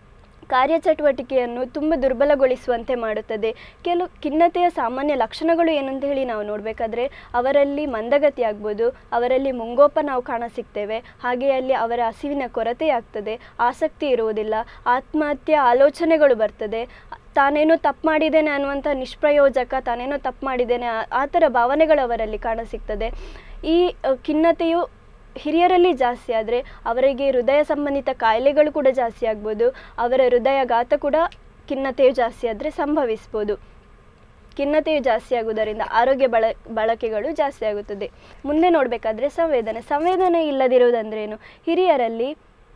ಕಾರ್ಯಚಟುವಟಿಕೆಯನ್ನು ತುಂಬ ದುರ್ಬಲಗೊಳಿಸುವಂತೆ ಮಾಡುತ್ತದೆ ಕೆಲವು ಖಿನ್ನತೆಯ ಸಾಮಾನ್ಯ ಲಕ್ಷಣಗಳು ಏನು ಅಂತ ಹೇಳಿ ನಾವು ನೋಡಬೇಕಾದ್ರೆ ಅವರಲ್ಲಿ ಮಂದಗತಿ ಆಗ್ಬೋದು ಅವರಲ್ಲಿ ಮುಂಗೋಪ ನಾವು ಕಾಣಸಿಗ್ತೇವೆ ಹಾಗೆ ಅಲ್ಲಿ ಅವರ ಹಸಿವಿನ ಕೊರತೆ ಆಗ್ತದೆ ಆಸಕ್ತಿ ಇರುವುದಿಲ್ಲ ಆತ್ಮಹತ್ಯೆ ಆಲೋಚನೆಗಳು ಬರ್ತದೆ ತಾನೇನೋ ತಪ್ಪು ಮಾಡಿದ್ದೇನೆ ಅನ್ನುವಂಥ ನಿಷ್ಪ್ರಯೋಜಕ ತಾನೇನೋ ತಪ್ಪು ಮಾಡಿದ್ದೇನೆ ಆ- ಆ ಥರ ಭಾವನೆಗಳು ಅವರಲ್ಲಿ ಕಾಣಸಿಗ್ತದೆ ಈ ಅ, ಖಿನ್ನತೆಯು ಹಿರಿಯರಲ್ಲಿ ಜಾಸ್ತಿ ಆದರೆ ಅವರಿಗೆ ಹೃದಯ ಸಂಬಂಧಿತ ಕಾಯಿಲೆಗಳು ಕೂಡ ಜಾಸ್ತಿ ಆಗ್ಬೋದು ಅವರ ಹೃದಯಘಾತ ಕೂಡ ಖಿನ್ನತೆಯು ಜಾಸ್ತಿ ಆದರೆ ಸಂಭವಿಸ್ಬೋದು ಖಿನ್ನತೆಯು ಜಾಸ್ತಿ ಆಗುವುದರಿಂದ ಆರೋಗ್ಯ ಬಳ ಬಳಕೆಗಳು ಜಾಸ್ತಿ ಆಗುತ್ತದೆ ಮುಂದೆ ನೋಡಬೇಕಾದ್ರೆ ಸಂವೇದನೆ ಸಂವೇದನೆ ಇಲ್ಲದಿರುವುದಂದ್ರೇನು ಹಿರಿಯರಲ್ಲಿ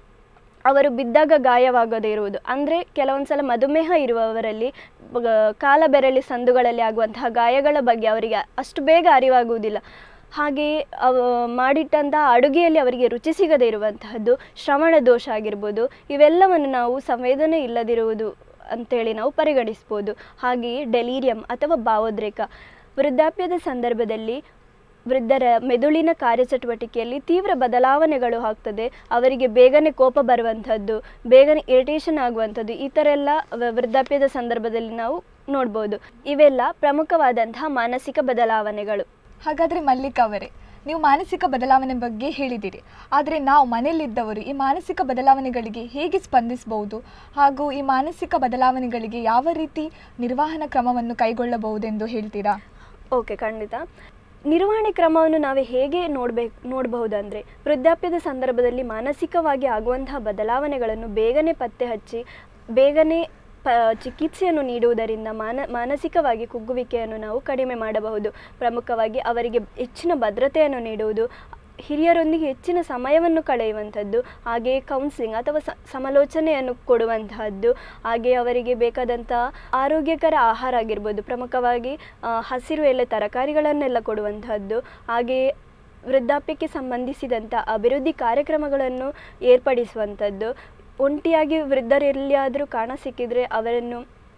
ಅವರು ಬಿದ್ದಾಗ ಗಾಯವಾಗದೇ ಇರುವುದು ಅಂದರೆ ಕೆಲವೊಂದು ಸಲ ಮಧುಮೇಹ ಇರುವವರಲ್ಲಿ ಬ- ಕಾಲ ಬೆರಳಿ ಸಂದುಗಳಲ್ಲಿ ಆಗುವಂತಹ ಗಾಯಗಳ ಬಗ್ಗೆ ಅವರಿಗೆ ಅಷ್ಟು ಬೇಗ ಅರಿವಾಗುವುದಿಲ್ಲ ಹಾಗೆಯೇ ಅವ ಮಾಡಿಟ್ಟಂತಹ ಅಡುಗೆಯಲ್ಲಿ ಅವರಿಗೆ ರುಚಿ ಸಿಗದೇ ಇರುವಂತಹದ್ದು ಶ್ರವಣ ದೋಷ ಆಗಿರ್ಬೋದು ಇವೆಲ್ಲವನ್ನು ನಾವು ಸಂವೇದನೆ ಇಲ್ಲದಿರುವುದು ಅಂತೇಳಿ ನಾವು ಪರಿಗಣಿಸ್ಬೋದು ಹಾಗೆಯೇ ಡೆಲೀರಿಯಂ ಅಥವಾ ಭಾವೋದ್ರೇಕ ವೃದ್ಧಾಪ್ಯದ ಸಂದರ್ಭದಲ್ಲಿ ವೃದ್ಧರ ಮೆದುಳಿನ ಕಾರ್ಯಚಟುವಟಿಕೆಯಲ್ಲಿ ತೀವ್ರ ಬದಲಾವಣೆಗಳು ಆಗ್ತದೆ ಅವರಿಗೆ ಬೇಗನೆ ಕೋಪ ಬರುವಂಥದ್ದು ಬೇಗನೆ ಇರಿಟೇಷನ್ ಆಗುವಂಥದ್ದು ಈ ಥರ ಎಲ್ಲ ವ- ವೃದ್ಧಾಪ್ಯದ ಸಂದರ್ಭದಲ್ಲಿ ನಾವು ನೋಡ್ಬೋದು ಇವೆಲ್ಲ ಪ್ರಮುಖವಾದಂತಹ ಮಾನಸಿಕ ಬದಲಾವಣೆಗಳು ಹಾಗಾದರೆ ಮಲ್ಲಿಕಾ ಅವರೇ ನೀವು ಮಾನಸಿಕ ಬದಲಾವಣೆ ಬಗ್ಗೆ ಹೇಳಿದ್ದೀರಿ ಆದರೆ ನಾವು ಮನೆಯಲ್ಲಿದ್ದವರು ಈ ಮಾನಸಿಕ ಬದಲಾವಣೆಗಳಿಗೆ ಹೇಗೆ ಸ್ಪಂದಿಸಬಹುದು ಹಾಗೂ ಈ ಮಾನಸಿಕ ಬದಲಾವಣೆಗಳಿಗೆ ಯಾವ ರೀತಿ ನಿರ್ವಹಣಾ ಕ್ರಮವನ್ನು ಕೈಗೊಳ್ಳಬಹುದೆಂದು ಹೇಳ್ತೀರಾ ಓಕೆ ಖಂಡಿತ ನಿರ್ವಹಣೆ ಕ್ರಮವನ್ನು ನಾವು ಹೇಗೆ ನೋಡಬೇಕು ನೋಡಬಹುದಂದರೆ ವೃದ್ಧಾಪ್ಯದ ಸಂದರ್ಭದಲ್ಲಿ ಮಾನಸಿಕವಾಗಿ ಆಗುವಂತಹ ಬದಲಾವಣೆಗಳನ್ನು ಬೇಗನೆ ಪತ್ತೆ ಹಚ್ಚಿ ಬೇಗನೆ ಪ ಚಿಕಿತ್ಸೆಯನ್ನು ನೀಡುವುದರಿಂದ ಮಾನ ಮಾನಸಿಕವಾಗಿ ಕುಗ್ಗುವಿಕೆಯನ್ನು ನಾವು ಕಡಿಮೆ ಮಾಡಬಹುದು ಪ್ರಮುಖವಾಗಿ ಅವರಿಗೆ ಹೆಚ್ಚಿನ ಭದ್ರತೆಯನ್ನು ನೀಡುವುದು ಹಿರಿಯರೊಂದಿಗೆ ಹೆಚ್ಚಿನ ಸಮಯವನ್ನು ಕಳೆಯುವಂಥದ್ದು ಹಾಗೆಯೇ ಕೌನ್ಸಿಲಿಂಗ್ ಅಥವಾ ಸ- ಸಮಾಲೋಚನೆಯನ್ನು ಕೊಡುವಂತಹದ್ದು ಹಾಗೆ ಅವರಿಗೆ ಬೇಕಾದಂಥ ಆರೋಗ್ಯಕರ ಆಹಾರ ಆಗಿರ್ಬೋದು ಪ್ರಮುಖವಾಗಿ ಆ, ಹಸಿರು ಎಲೆ ತರಕಾರಿಗಳನ್ನೆಲ್ಲ ಕೊಡುವಂತಹದ್ದು ಹಾಗೆಯೇ ವೃದ್ಧಾಪ್ಯಕ್ಕೆ ಸಂಬಂಧಿಸಿದಂಥ ಅಭಿವೃದ್ಧಿ ಕಾರ್ಯಕ್ರಮಗಳನ್ನು ಏರ್ಪಡಿಸುವಂಥದ್ದು ಒಂಟಿಯಾಗಿ ವೃದ್ಧರೆಲ್ಲಿಯಾದರೂ ಕಾಣ ಸಿಕ್ಕಿದರೆ ಅವರನ್ನು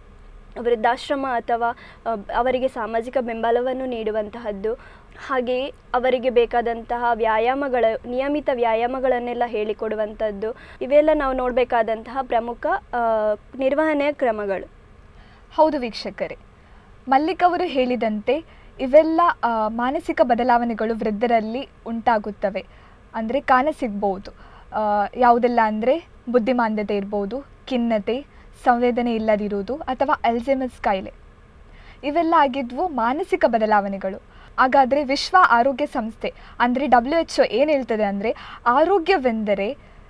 ವೃದ್ಧಾಶ್ರಮ ಅಥವಾ ಅ, ಅವರಿಗೆ ಸಾಮಾಜಿಕ ಬೆಂಬಲವನ್ನು ನೀಡುವಂತಹದ್ದು ಹಾಗೆಯೇ ಅವರಿಗೆ ಬೇಕಾದಂತಹ ವ್ಯಾಯಾಮಗಳ ನಿಯಮಿತ ವ್ಯಾಯಾಮಗಳನ್ನೆಲ್ಲ ಹೇಳಿಕೊಡುವಂಥದ್ದು ಇವೆಲ್ಲ ನಾವು ನೋಡಬೇಕಾದಂತಹ ಪ್ರಮುಖ ಆ, ನಿರ್ವಹಣೆಯ ಕ್ರಮಗಳು ಹೌದು ವೀಕ್ಷಕರೇ ಮಲ್ಲಿಕ್ ಅವರು ಹೇಳಿದಂತೆ ಇವೆಲ್ಲ ಆ, ಮಾನಸಿಕ ಬದಲಾವಣೆಗಳು ವೃದ್ಧರಲ್ಲಿ ಉಂಟಾಗುತ್ತವೆ ಅಂದರೆ ಕಾಣಸಿಗ್ಬೋದು ಆ, ಯಾವುದೆಲ್ಲ ಅಂದರೆ ಬುದ್ಧಿಮಾಂದ್ಯತೆ ಇರ್ಬೋದು ಖಿನ್ನತೆ ಸಂವೇದನೆ ಇಲ್ಲದಿರುವುದು ಅಥವಾ ಅಲ್ಝೈಮರ್ಸ್ ಕಾಯಿಲೆ ಇವೆಲ್ಲ ಆಗಿದ್ವು ಮಾನಸಿಕ ಬದಲಾವಣೆಗಳು ಹಾಗಾದರೆ ವಿಶ್ವ ಆರೋಗ್ಯ ಸಂಸ್ಥೆ ಅಂದರೆ ಡಬ್ಲ್ಯೂ ಎಚ್ ಒ ಏನು ಹೇಳ್ತದೆ ಅಂದರೆ ಆರೋಗ್ಯವೆಂದರೆ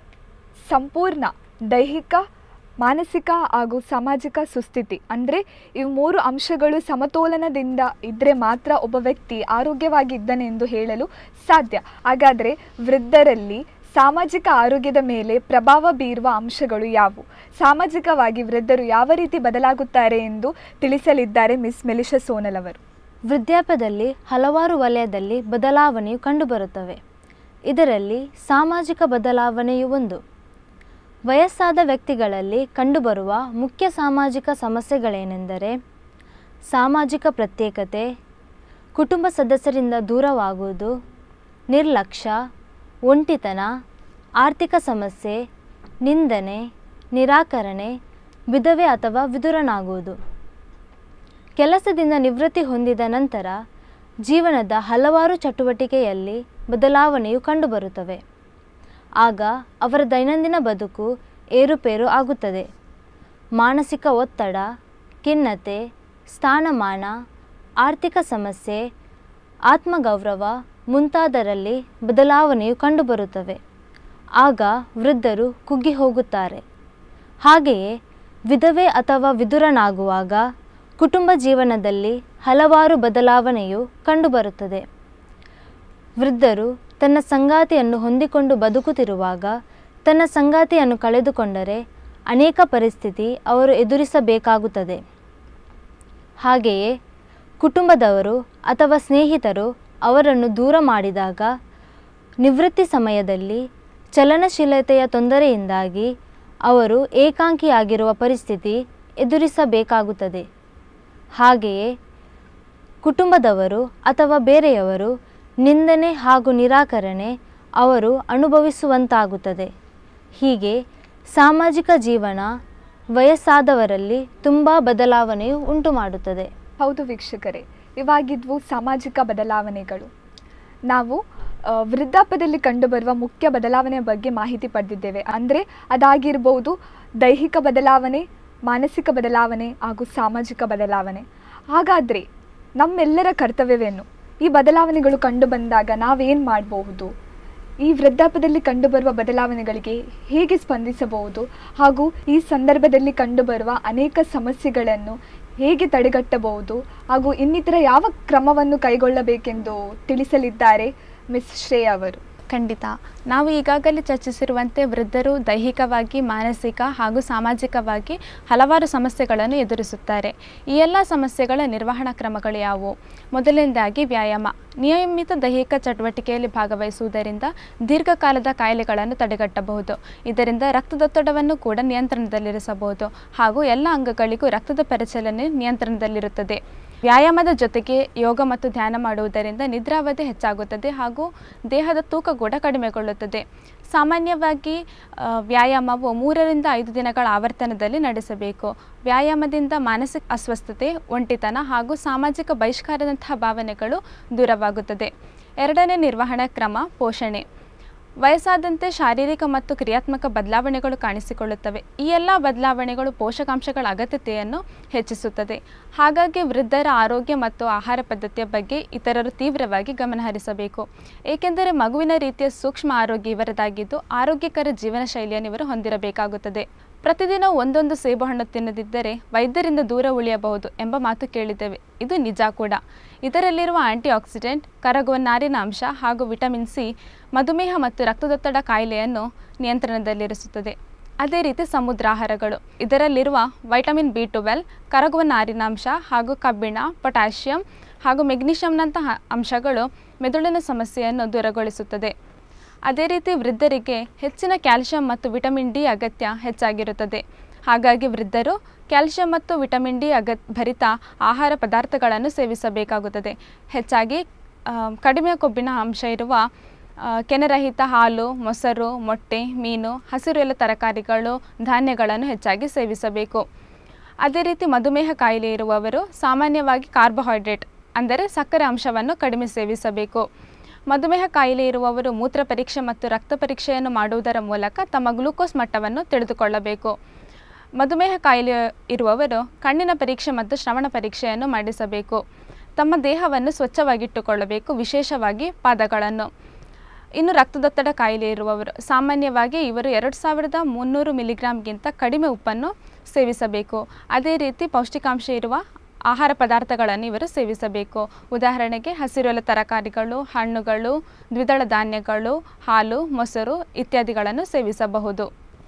ಸಂಪೂರ್ಣ ದೈಹಿಕ ಮಾನಸಿಕ ಹಾಗೂ ಸಾಮಾಜಿಕ ಸುಸ್ಥಿತಿ ಅಂದರೆ ಇವು ಮೂರು ಅಂಶಗಳು ಸಮತೋಲನದಿಂದ ಇದ್ದರೆ ಮಾತ್ರ ಒಬ್ಬ ವ್ಯಕ್ತಿ ಆರೋಗ್ಯವಾಗಿದ್ದಾನೆ ಎಂದು ಹೇಳಲು ಸಾಧ್ಯ ಹಾಗಾದರೆ ವೃದ್ಧರಲ್ಲಿ ಸಾಮಾಜಿಕ ಆರೋಗ್ಯದ ಮೇಲೆ ಪ್ರಭಾವ ಬೀರುವ ಅಂಶಗಳು ಯಾವುವು ಸಾಮಾಜಿಕವಾಗಿ ವೃದ್ಧರು ಯಾವ ರೀತಿ ಬದಲಾಗುತ್ತಾರೆ ಎಂದು ತಿಳಿಸಲಿದ್ದಾರೆ ಮಿಸ್ ಮೆಲಿಷಾ ಸೋನಲ್ ಅವರು ವೃದ್ಧಾಪ್ಯದಲ್ಲಿ ಹಲವಾರು ವಲಯದಲ್ಲಿ ಬದಲಾವಣೆಯು ಕಂಡುಬರುತ್ತವೆ ಇದರಲ್ಲಿ ಸಾಮಾಜಿಕ ಬದಲಾವಣೆಯು ಒಂದು ವಯಸ್ಸಾದ ವ್ಯಕ್ತಿಗಳಲ್ಲಿ ಕಂಡುಬರುವ ಮುಖ್ಯ ಸಾಮಾಜಿಕ ಸಮಸ್ಯೆಗಳೇನೆಂದರೆ ಸಾಮಾಜಿಕ ಪ್ರತ್ಯೇಕತೆ ಕುಟುಂಬ ಸದಸ್ಯರಿಂದ ದೂರವಾಗುವುದು ನಿರ್ಲಕ್ಷ್ಯ ಒಂಟಿತನ ಆರ್ಥಿಕ ಸಮಸ್ಯೆ ನಿಂದನೆ ನಿರಾಕರಣೆ ವಿಧವೆ ಅಥವಾ ವಿದುರನಾಗುವುದು ಕೆಲಸದಿಂದ ನಿವೃತ್ತಿ ಹೊಂದಿದ ನಂತರ ಜೀವನದ ಹಲವಾರು ಚಟುವಟಿಕೆಯಲ್ಲಿ ಬದಲಾವಣೆಯು ಕಂಡುಬರುತ್ತವೆ ಆಗ ಅವರ ದೈನಂದಿನ ಬದುಕು ಏರುಪೇರು ಆಗುತ್ತದೆ ಮಾನಸಿಕ ಒತ್ತಡ ಖಿನ್ನತೆ ಸ್ಥಾನಮಾನ ಆರ್ಥಿಕ ಸಮಸ್ಯೆ ಆತ್ಮಗೌರವ ಮುಂತಾದರಲ್ಲಿ ಬದಲಾವಣೆಯು ಕಂಡುಬರುತ್ತವೆ ಆಗ ವೃದ್ಧರು ಕುಗ್ಗಿ ಹೋಗುತ್ತಾರೆ ಹಾಗೆಯೇ ವಿಧವೆ ಅಥವಾ ವಿದುರನಾಗುವಾಗ ಕುಟುಂಬ ಜೀವನದಲ್ಲಿ ಹಲವಾರು ಬದಲಾವಣೆಯು ಕಂಡುಬರುತ್ತದೆ ವೃದ್ಧರು ತನ್ನ ಸಂಗಾತಿಯನ್ನು ಹೊಂದಿಕೊಂಡು ಬದುಕುತ್ತಿರುವಾಗ ತನ್ನ ಸಂಗಾತಿಯನ್ನು ಕಳೆದುಕೊಂಡರೆ ಅನೇಕ ಪರಿಸ್ಥಿತಿ ಅವರು ಎದುರಿಸಬೇಕಾಗುತ್ತದೆ ಹಾಗೆಯೇ ಕುಟುಂಬದವರು ಅಥವಾ ಸ್ನೇಹಿತರು ಅವರನ್ನು ದೂರ ಮಾಡಿದಾಗ ನಿವೃತ್ತಿ ಸಮಯದಲ್ಲಿ ಚಲನಶೀಲತೆಯ ತೊಂದರೆಯಿಂದಾಗಿ ಅವರು ಏಕಾಂಗಿಯಾಗಿರುವ ಪರಿಸ್ಥಿತಿ ಎದುರಿಸಬೇಕಾಗುತ್ತದೆ ಹಾಗೆಯೇ ಕುಟುಂಬದವರು ಅಥವಾ ಬೇರೆಯವರು ನಿಂದನೆ ಹಾಗೂ ನಿರಾಕರಣೆ ಅವರು ಅನುಭವಿಸುವಂತಾಗುತ್ತದೆ ಹೀಗೆ ಸಾಮಾಜಿಕ ಜೀವನ ವಯಸ್ಸಾದವರಲ್ಲಿ ತುಂಬ ಬದಲಾವಣೆಯು ಉಂಟು ಮಾಡುತ್ತದೆ ಹೌದು ವೀಕ್ಷಕರೇ ಇವಾಗಿದ್ವು ಸಾಮಾಜಿಕ ಬದಲಾವಣೆಗಳು ನಾವು ಆ, ವೃದ್ಧಾಪ್ಯದಲ್ಲಿ ಕಂಡುಬರುವ ಮುಖ್ಯ ಬದಲಾವಣೆಯ ಬಗ್ಗೆ ಮಾಹಿತಿ ಪಡೆದಿದ್ದೇವೆ ಅಂದರೆ ಅದಾಗಿರ್ಬೋದು ದೈಹಿಕ ಬದಲಾವಣೆ ಮಾನಸಿಕ ಬದಲಾವಣೆ ಹಾಗೂ ಸಾಮಾಜಿಕ ಬದಲಾವಣೆ ಹಾಗಾದರೆ ನಮ್ಮೆಲ್ಲರ ಕರ್ತವ್ಯವೇನು ಈ ಬದಲಾವಣೆಗಳು ಕಂಡು ಬಂದಾಗ ನಾವೇನು ಮಾಡಬಹುದು ಈ ವೃದ್ಧಾಪ್ಯದಲ್ಲಿ ಕಂಡುಬರುವ ಬದಲಾವಣೆಗಳಿಗೆ ಹೇಗೆ ಸ್ಪಂದಿಸಬಹುದು ಹಾಗೂ ಈ ಸಂದರ್ಭದಲ್ಲಿ ಕಂಡುಬರುವ ಅನೇಕ ಸಮಸ್ಯೆಗಳನ್ನು ಹೇಗೆ ತಡೆಗಟ್ಟಬಹುದು ಹಾಗೂ ಇನ್ನಿತರ ಯಾವ ಕ್ರಮವನ್ನು ಕೈಗೊಳ್ಳಬೇಕೆಂದು ತಿಳಿಸಲಿದ್ದಾರೆ ಮಿಸ್ ಶ್ರೇಯಾ ಅವರು ಖಂಡಿತ ನಾವು ಈಗಾಗಲೇ ಚರ್ಚಿಸಿರುವಂತೆ ವೃದ್ಧರು ದೈಹಿಕವಾಗಿ ಮಾನಸಿಕ ಹಾಗೂ ಸಾಮಾಜಿಕವಾಗಿ ಹಲವಾರು ಸಮಸ್ಯೆಗಳನ್ನು ಎದುರಿಸುತ್ತಾರೆ ಈ ಎಲ್ಲ ಸಮಸ್ಯೆಗಳ ನಿರ್ವಹಣಾ ಕ್ರಮಗಳು ಯಾವುವು ಮೊದಲನೇದಾಗಿ ವ್ಯಾಯಾಮ ನಿಯಮಿತ ದೈಹಿಕ ಚಟುವಟಿಕೆಯಲ್ಲಿ ಭಾಗವಹಿಸುವುದರಿಂದ ದೀರ್ಘಕಾಲದ ಕಾಯಿಲೆಗಳನ್ನು ತಡೆಗಟ್ಟಬಹುದು ಇದರಿಂದ ರಕ್ತದೊತ್ತಡವನ್ನು ಕೂಡ ನಿಯಂತ್ರಣದಲ್ಲಿರಿಸಬಹುದು ಹಾಗೂ ಎಲ್ಲ ಅಂಗಗಳಿಗೂ ರಕ್ತದ ಪರಿಚಲನೆ ನಿಯಂತ್ರಣದಲ್ಲಿರುತ್ತದೆ ವ್ಯಾಯಾಮದ ಜೊತೆಗೆ ಯೋಗ ಮತ್ತು ಧ್ಯಾನ ಮಾಡುವುದರಿಂದ ನಿದ್ರಾವಧಿ ಹೆಚ್ಚಾಗುತ್ತದೆ ಹಾಗೂ ದೇಹದ ತೂಕ ಕೂಡ ಕಡಿಮೆಗೊಳ್ಳುತ್ತದೆ ಸಾಮಾನ್ಯವಾಗಿ ಆ, ವ್ಯಾಯಾಮವು ಮೂರರಿಂದ ಐದು ದಿನಗಳ ಆವರ್ತನದಲ್ಲಿ ನಡೆಸಬೇಕು ವ್ಯಾಯಾಮದಿಂದ ಮಾನಸಿಕ ಅಸ್ವಸ್ಥತೆ ಒಂಟಿತನ ಹಾಗೂ ಸಾಮಾಜಿಕ ಬಹಿಷ್ಕಾರದಂತಹ ಭಾವನೆಗಳು ದೂರವಾಗುತ್ತದೆ ಎರಡನೇ ನಿರ್ವಹಣಾ ಕ್ರಮ ಪೋಷಣೆ ವಯಸ್ಸಾದಂತೆ ಶಾರೀರಿಕ ಮತ್ತು ಕ್ರಿಯಾತ್ಮಕ ಬದಲಾವಣೆಗಳು ಕಾಣಿಸಿಕೊಳ್ಳುತ್ತವೆ ಈ ಎಲ್ಲ ಬದಲಾವಣೆಗಳು ಪೋಷಕಾಂಶಗಳ ಅಗತ್ಯತೆಯನ್ನು ಹೆಚ್ಚಿಸುತ್ತದೆ ಹಾಗಾಗಿ ವೃದ್ಧರ ಆರೋಗ್ಯ ಮತ್ತು ಆಹಾರ ಪದ್ಧತಿಯ ಬಗ್ಗೆ ಇತರರು ತೀವ್ರವಾಗಿ ಗಮನಹರಿಸಬೇಕು ಏಕೆಂದರೆ ಮಗುವಿನ ರೀತಿಯ ಸೂಕ್ಷ್ಮ ಆರೋಗ್ಯ ಇವರದಾಗಿದ್ದು ಆರೋಗ್ಯಕರ ಜೀವನ ಶೈಲಿಯನ್ನು ಇವರು ಹೊಂದಿರಬೇಕಾಗುತ್ತದೆ ಪ್ರತಿದಿನ ಒಂದೊಂದು ಸೇಬು ಹಣ್ಣು ತಿನ್ನದಿದ್ದರೆ ವೈದ್ಯರಿಂದ ದೂರ ಉಳಿಯಬಹುದು ಎಂಬ ಮಾತು ಕೇಳಿದ್ದೇವೆ ಇದು ನಿಜ ಕೂಡ ಇದರಲ್ಲಿರುವ ಆಂಟಿ ಆಕ್ಸಿಡೆಂಟ್ ಕರಗುವ ನಾರಿನ ಅಂಶ ಹಾಗೂ ವಿಟಮಿನ್ ಸಿ ಮಧುಮೇಹ ಮತ್ತು ರಕ್ತದೊತ್ತಡ ಕಾಯಿಲೆಯನ್ನು ನಿಯಂತ್ರಣದಲ್ಲಿರಿಸುತ್ತದೆ ಅದೇ ರೀತಿ ಸಮುದ್ರಾಹಾರಗಳು ಇದರಲ್ಲಿರುವ ವೈಟಮಿನ್ ಬಿ ಟ್ವೆಲ್ ಕರಗುವ ನಾರಿನಾಂಶ ಹಾಗೂ ಕಬ್ಬಿಣ ಪೊಟ್ಯಾಷಿಯಂ ಹಾಗೂ ಮೆಗ್ನೀಷಿಯಂನಂತಹ ಅಂಶಗಳು ಮೆದುಳಿನ ಸಮಸ್ಯೆಯನ್ನು ದೂರಗೊಳಿಸುತ್ತದೆ ಅದೇ ರೀತಿ ವೃದ್ಧರಿಗೆ ಹೆಚ್ಚಿನ ಕ್ಯಾಲ್ಸಿಯಂ ಮತ್ತು ವಿಟಮಿನ್ ಡಿ ಅಗತ್ಯ ಹೆಚ್ಚಾಗಿರುತ್ತದೆ ಹಾಗಾಗಿ ವೃದ್ಧರು ಕ್ಯಾಲ್ಸಿಯಂ ಮತ್ತು ವಿಟಮಿನ್ ಡಿ ಅಗತ್ ಭರಿತ ಆಹಾರ ಪದಾರ್ಥಗಳನ್ನು ಸೇವಿಸಬೇಕಾಗುತ್ತದೆ ಹೆಚ್ಚಾಗಿ ಆ, ಕಡಿಮೆ ಕೊಬ್ಬಿನ ಅಂಶ ಇರುವ ಆ, ಕೆನೆರಹಿತ ಹಾಲು ಮೊಸರು ಮೊಟ್ಟೆ ಮೀನು ಹಸಿರು ಎಲ್ಲ ತರಕಾರಿಗಳು ಧಾನ್ಯಗಳನ್ನು ಹೆಚ್ಚಾಗಿ ಸೇವಿಸಬೇಕು ಅದೇ ರೀತಿ ಮಧುಮೇಹ ಕಾಯಿಲೆ ಇರುವವರು ಸಾಮಾನ್ಯವಾಗಿ ಕಾರ್ಬೋಹೈಡ್ರೇಟ್ ಅಂದರೆ ಸಕ್ಕರೆ ಅಂಶವನ್ನು ಕಡಿಮೆ ಸೇವಿಸಬೇಕು ಮಧುಮೇಹ ಕಾಯಿಲೆ ಇರುವವರು ಮೂತ್ರ ಪರೀಕ್ಷೆ ಮತ್ತು ರಕ್ತ ಪರೀಕ್ಷೆಯನ್ನು ಮಾಡುವುದರ ಮೂಲಕ ತಮ್ಮ ಗ್ಲೂಕೋಸ್ ಮಟ್ಟವನ್ನು ತಿಳಿದುಕೊಳ್ಳಬೇಕು ಮಧುಮೇಹ ಕಾಯಿಲೆ ಇರುವವರು ಕಣ್ಣಿನ ಪರೀಕ್ಷೆ ಮತ್ತು ಶ್ರವಣ ಪರೀಕ್ಷೆಯನ್ನು ಮಾಡಿಸಬೇಕು ತಮ್ಮ ದೇಹವನ್ನು ಸ್ವಚ್ಛವಾಗಿಟ್ಟುಕೊಳ್ಳಬೇಕು ವಿಶೇಷವಾಗಿ ಪಾದಗಳನ್ನು ಇನ್ನು ರಕ್ತದೊತ್ತಡ ಕಾಯಿಲೆ ಇರುವವರು ಸಾಮಾನ್ಯವಾಗಿ ಇವರು ಎರಡು ಸಾವಿರದ ಮುನ್ನೂರು ಮಿಲಿಗ್ರಾಮ್ಗಿಂತ ಕಡಿಮೆ ಉಪ್ಪನ್ನು ಸೇವಿಸಬೇಕು ಅದೇ ರೀತಿ ಪೌಷ್ಟಿಕಾಂಶ ಇರುವ ಆಹಾರ ಪದಾರ್ಥಗಳನ್ನು ಇವರು ಸೇವಿಸಬೇಕು ಉದಾಹರಣೆಗೆ ಹಸಿರೆಲೆ ತರಕಾರಿಗಳು ಹಣ್ಣುಗಳು ದ್ವಿದಳ ಧಾನ್ಯಗಳು ಹಾಲು ಮೊಸರು ಇತ್ಯಾದಿಗಳನ್ನು ಸೇವಿಸಬಹುದು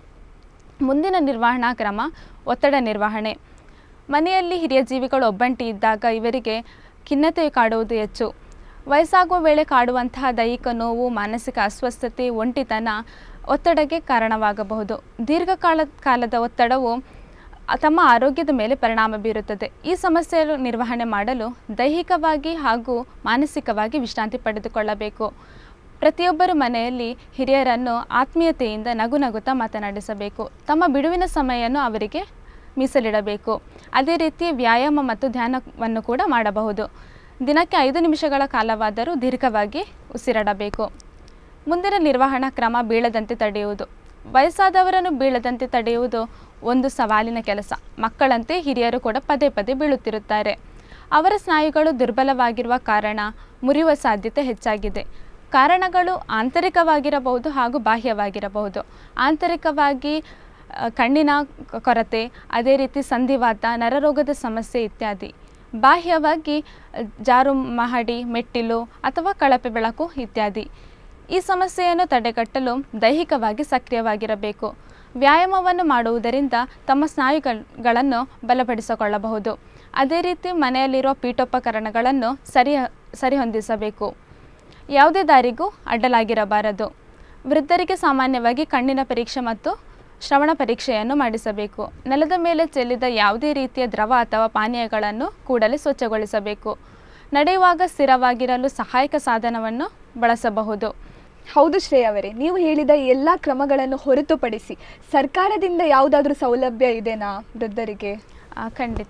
ಮುಂದಿನ ನಿರ್ವಹಣಾ ಕ್ರಮ ಒತ್ತಡ ನಿರ್ವಹಣೆ ಮನೆಯಲ್ಲಿ ಹಿರಿಯ ಜೀವಿಗಳು ಒಬ್ಬಂಟಿ ಇದ್ದಾಗ ಇವರಿಗೆ ಖಿನ್ನತೆ ಕಾಡುವುದು ಹೆಚ್ಚು ವಯಸ್ಸಾಗುವ ವೇಳೆ ಕಾಡುವಂತಹ ದೈಹಿಕ ನೋವು ಮಾನಸಿಕ ಅಸ್ವಸ್ಥತೆ ಒಂಟಿತನ ಒತ್ತಡಕ್ಕೆ ಕಾರಣವಾಗಬಹುದು ದೀರ್ಘಕಾಲ ಕಾಲದ ಒತ್ತಡವು ತಮ್ಮ ಆರೋಗ್ಯದ ಮೇಲೆ ಪರಿಣಾಮ ಬೀರುತ್ತದೆ ಈ ಸಮಸ್ಯೆಯನ್ನು ನಿರ್ವಹಣೆ ಮಾಡಲು ದೈಹಿಕವಾಗಿ ಹಾಗೂ ಮಾನಸಿಕವಾಗಿ ವಿಶ್ರಾಂತಿ ಪಡೆದುಕೊಳ್ಳಬೇಕು ಪ್ರತಿಯೊಬ್ಬರು ಮನೆಯಲ್ಲಿ ಹಿರಿಯರನ್ನು ಆತ್ಮೀಯತೆಯಿಂದ ನಗು ನಗುತ್ತಾ ಮಾತನಾಡಿಸಬೇಕು ತಮ್ಮ ಬಿಡುವಿನ ಸಮಯವನ್ನು ಅವರಿಗೆ ಮೀಸಲಿಡಬೇಕು ಅದೇ ರೀತಿ ವ್ಯಾಯಾಮ ಮತ್ತು ಧ್ಯಾನವನ್ನು ಕೂಡ ಮಾಡಬಹುದು ದಿನಕ್ಕೆ ಐದು ನಿಮಿಷಗಳ ಕಾಲವಾದರೂ ದೀರ್ಘವಾಗಿ ಉಸಿರಾಡಬೇಕು ಮುಂದಿನ ನಿರ್ವಹಣಾ ಕ್ರಮ ಬೀಳದಂತೆ ತಡೆಯುವುದು ವಯಸ್ಸಾದವರನ್ನು ಬೀಳದಂತೆ ತಡೆಯುವುದು ಒಂದು ಸವಾಲಿನ ಕೆಲಸ ಮಕ್ಕಳಂತೆ ಹಿರಿಯರು ಕೂಡ ಪದೇ ಪದೇ ಬೀಳುತ್ತಿರುತ್ತಾರೆ ಅವರ ಸ್ನಾಯುಗಳು ದುರ್ಬಲವಾಗಿರುವ ಕಾರಣ ಮುರಿಯುವ ಸಾಧ್ಯತೆ ಹೆಚ್ಚಾಗಿದೆ ಕಾರಣಗಳು ಆಂತರಿಕವಾಗಿರಬಹುದು ಹಾಗೂ ಬಾಹ್ಯವಾಗಿರಬಹುದು ಆಂತರಿಕವಾಗಿ ಆ, ಕಣ್ಣಿನ ಕ- ಕೊರತೆ ಅದೇ ರೀತಿ ಸಂಧಿವಾತ ನರರೋಗದ ಸಮಸ್ಯೆ ಇತ್ಯಾದಿ ಬಾಹ್ಯವಾಗಿ ಆ, ಜಾರು ಮಹಡಿ ಮೆಟ್ಟಿಲು ಅಥವಾ ಕಳಪೆ ಬೆಳಕು ಇತ್ಯಾದಿ ಈ ಸಮಸ್ಯೆಯನ್ನು ತಡೆಗಟ್ಟಲು ದೈಹಿಕವಾಗಿ ಸಕ್ರಿಯವಾಗಿರಬೇಕು ವ್ಯಾಯಾಮವನ್ನು ಮಾಡುವುದರಿಂದ ತಮ್ಮ ಸ್ನಾಯುಗಳನ್ನು ಬಲಪಡಿಸಿಕೊಳ್ಳಬಹುದು ಅದೇ ರೀತಿ ಮನೆಯಲ್ಲಿರುವ ಪೀಠೋಪಕರಣಗಳನ್ನು ಸರಿ ಸರಿಹೊಂದಿಸಬೇಕು ಯಾವುದೇ ದಾರಿಗೂ ಅಡ್ಡಲಾಗಿರಬಾರದು ವೃದ್ಧರಿಗೆ ಸಾಮಾನ್ಯವಾಗಿ ಕಣ್ಣಿನ ಪರೀಕ್ಷೆ ಮತ್ತು ಶ್ರವಣ ಪರೀಕ್ಷೆಯನ್ನು ಮಾಡಿಸಬೇಕು ನೆಲದ ಮೇಲೆ ಚೆಲ್ಲಿದ ಯಾವುದೇ ರೀತಿಯ ದ್ರವ ಅಥವಾ ಪಾನೀಯಗಳನ್ನು ಕೂಡಲೇ ಸ್ವಚ್ಛಗೊಳಿಸಬೇಕು ನಡೆಯುವಾಗ ಸ್ಥಿರವಾಗಿರಲು ಸಹಾಯಕ ಸಾಧನವನ್ನು ಬಳಸಬಹುದು ಹೌದು ಶ್ರೇಯ ಅವರೇ ನೀವು ಹೇಳಿದ ಎಲ್ಲ ಕ್ರಮಗಳನ್ನು ಹೊರತುಪಡಿಸಿ ಸರ್ಕಾರದಿಂದ ಯಾವುದಾದ್ರೂ ಸೌಲಭ್ಯ ಇದೆನಾ ವೃದ್ಧರಿಗೆ ಆ, ಖಂಡಿತ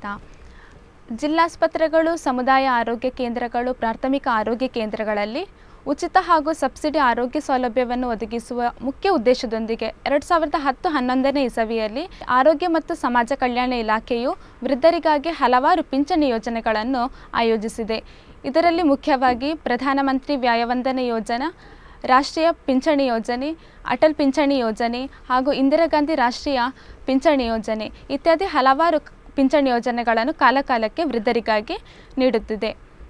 ಜಿಲ್ಲಾಸ್ಪತ್ರೆಗಳು ಸಮುದಾಯ ಆರೋಗ್ಯ ಕೇಂದ್ರಗಳು ಪ್ರಾಥಮಿಕ ಆರೋಗ್ಯ ಕೇಂದ್ರಗಳಲ್ಲಿ ಉಚಿತ ಹಾಗೂ ಸಬ್ಸಿಡಿ ಆರೋಗ್ಯ ಸೌಲಭ್ಯವನ್ನು ಒದಗಿಸುವ ಮುಖ್ಯ ಉದ್ದೇಶದೊಂದಿಗೆ ಎರಡು ಸಾವಿರದ ಹತ್ತು ಹನ್ನೊಂದನೇ ಇಸವಿಯಲ್ಲಿ ಆರೋಗ್ಯ ಮತ್ತು ಸಮಾಜ ಕಲ್ಯಾಣ ಇಲಾಖೆಯು ವೃದ್ಧರಿಗಾಗಿ ಹಲವಾರು ಪಿಂಚಣಿ ಯೋಜನೆಗಳನ್ನು ಆಯೋಜಿಸಿದೆ ಇದರಲ್ಲಿ ಮುಖ್ಯವಾಗಿ ಪ್ರಧಾನಮಂತ್ರಿ ವ್ಯಾಯವಂದನೆ ಯೋಜನಾ ರಾಷ್ಟ್ರೀಯ ಪಿಂಚಣಿ ಯೋಜನೆ ಅಟಲ್ ಪಿಂಚಣಿ ಯೋಜನೆ ಹಾಗೂ ಇಂದಿರಾ ಗಾಂಧಿ ರಾಷ್ಟ್ರೀಯ ಪಿಂಚಣಿ ಯೋಜನೆ ಇತ್ಯಾದಿ ಹಲವಾರು ಕ್- ಪಿಂಚಣಿ ಯೋಜನೆಗಳನ್ನು ಕಾಲಕಾಲಕ್ಕೆ ವೃದ್ಧರಿಗಾಗಿ ನೀಡುತ್ತಿದೆ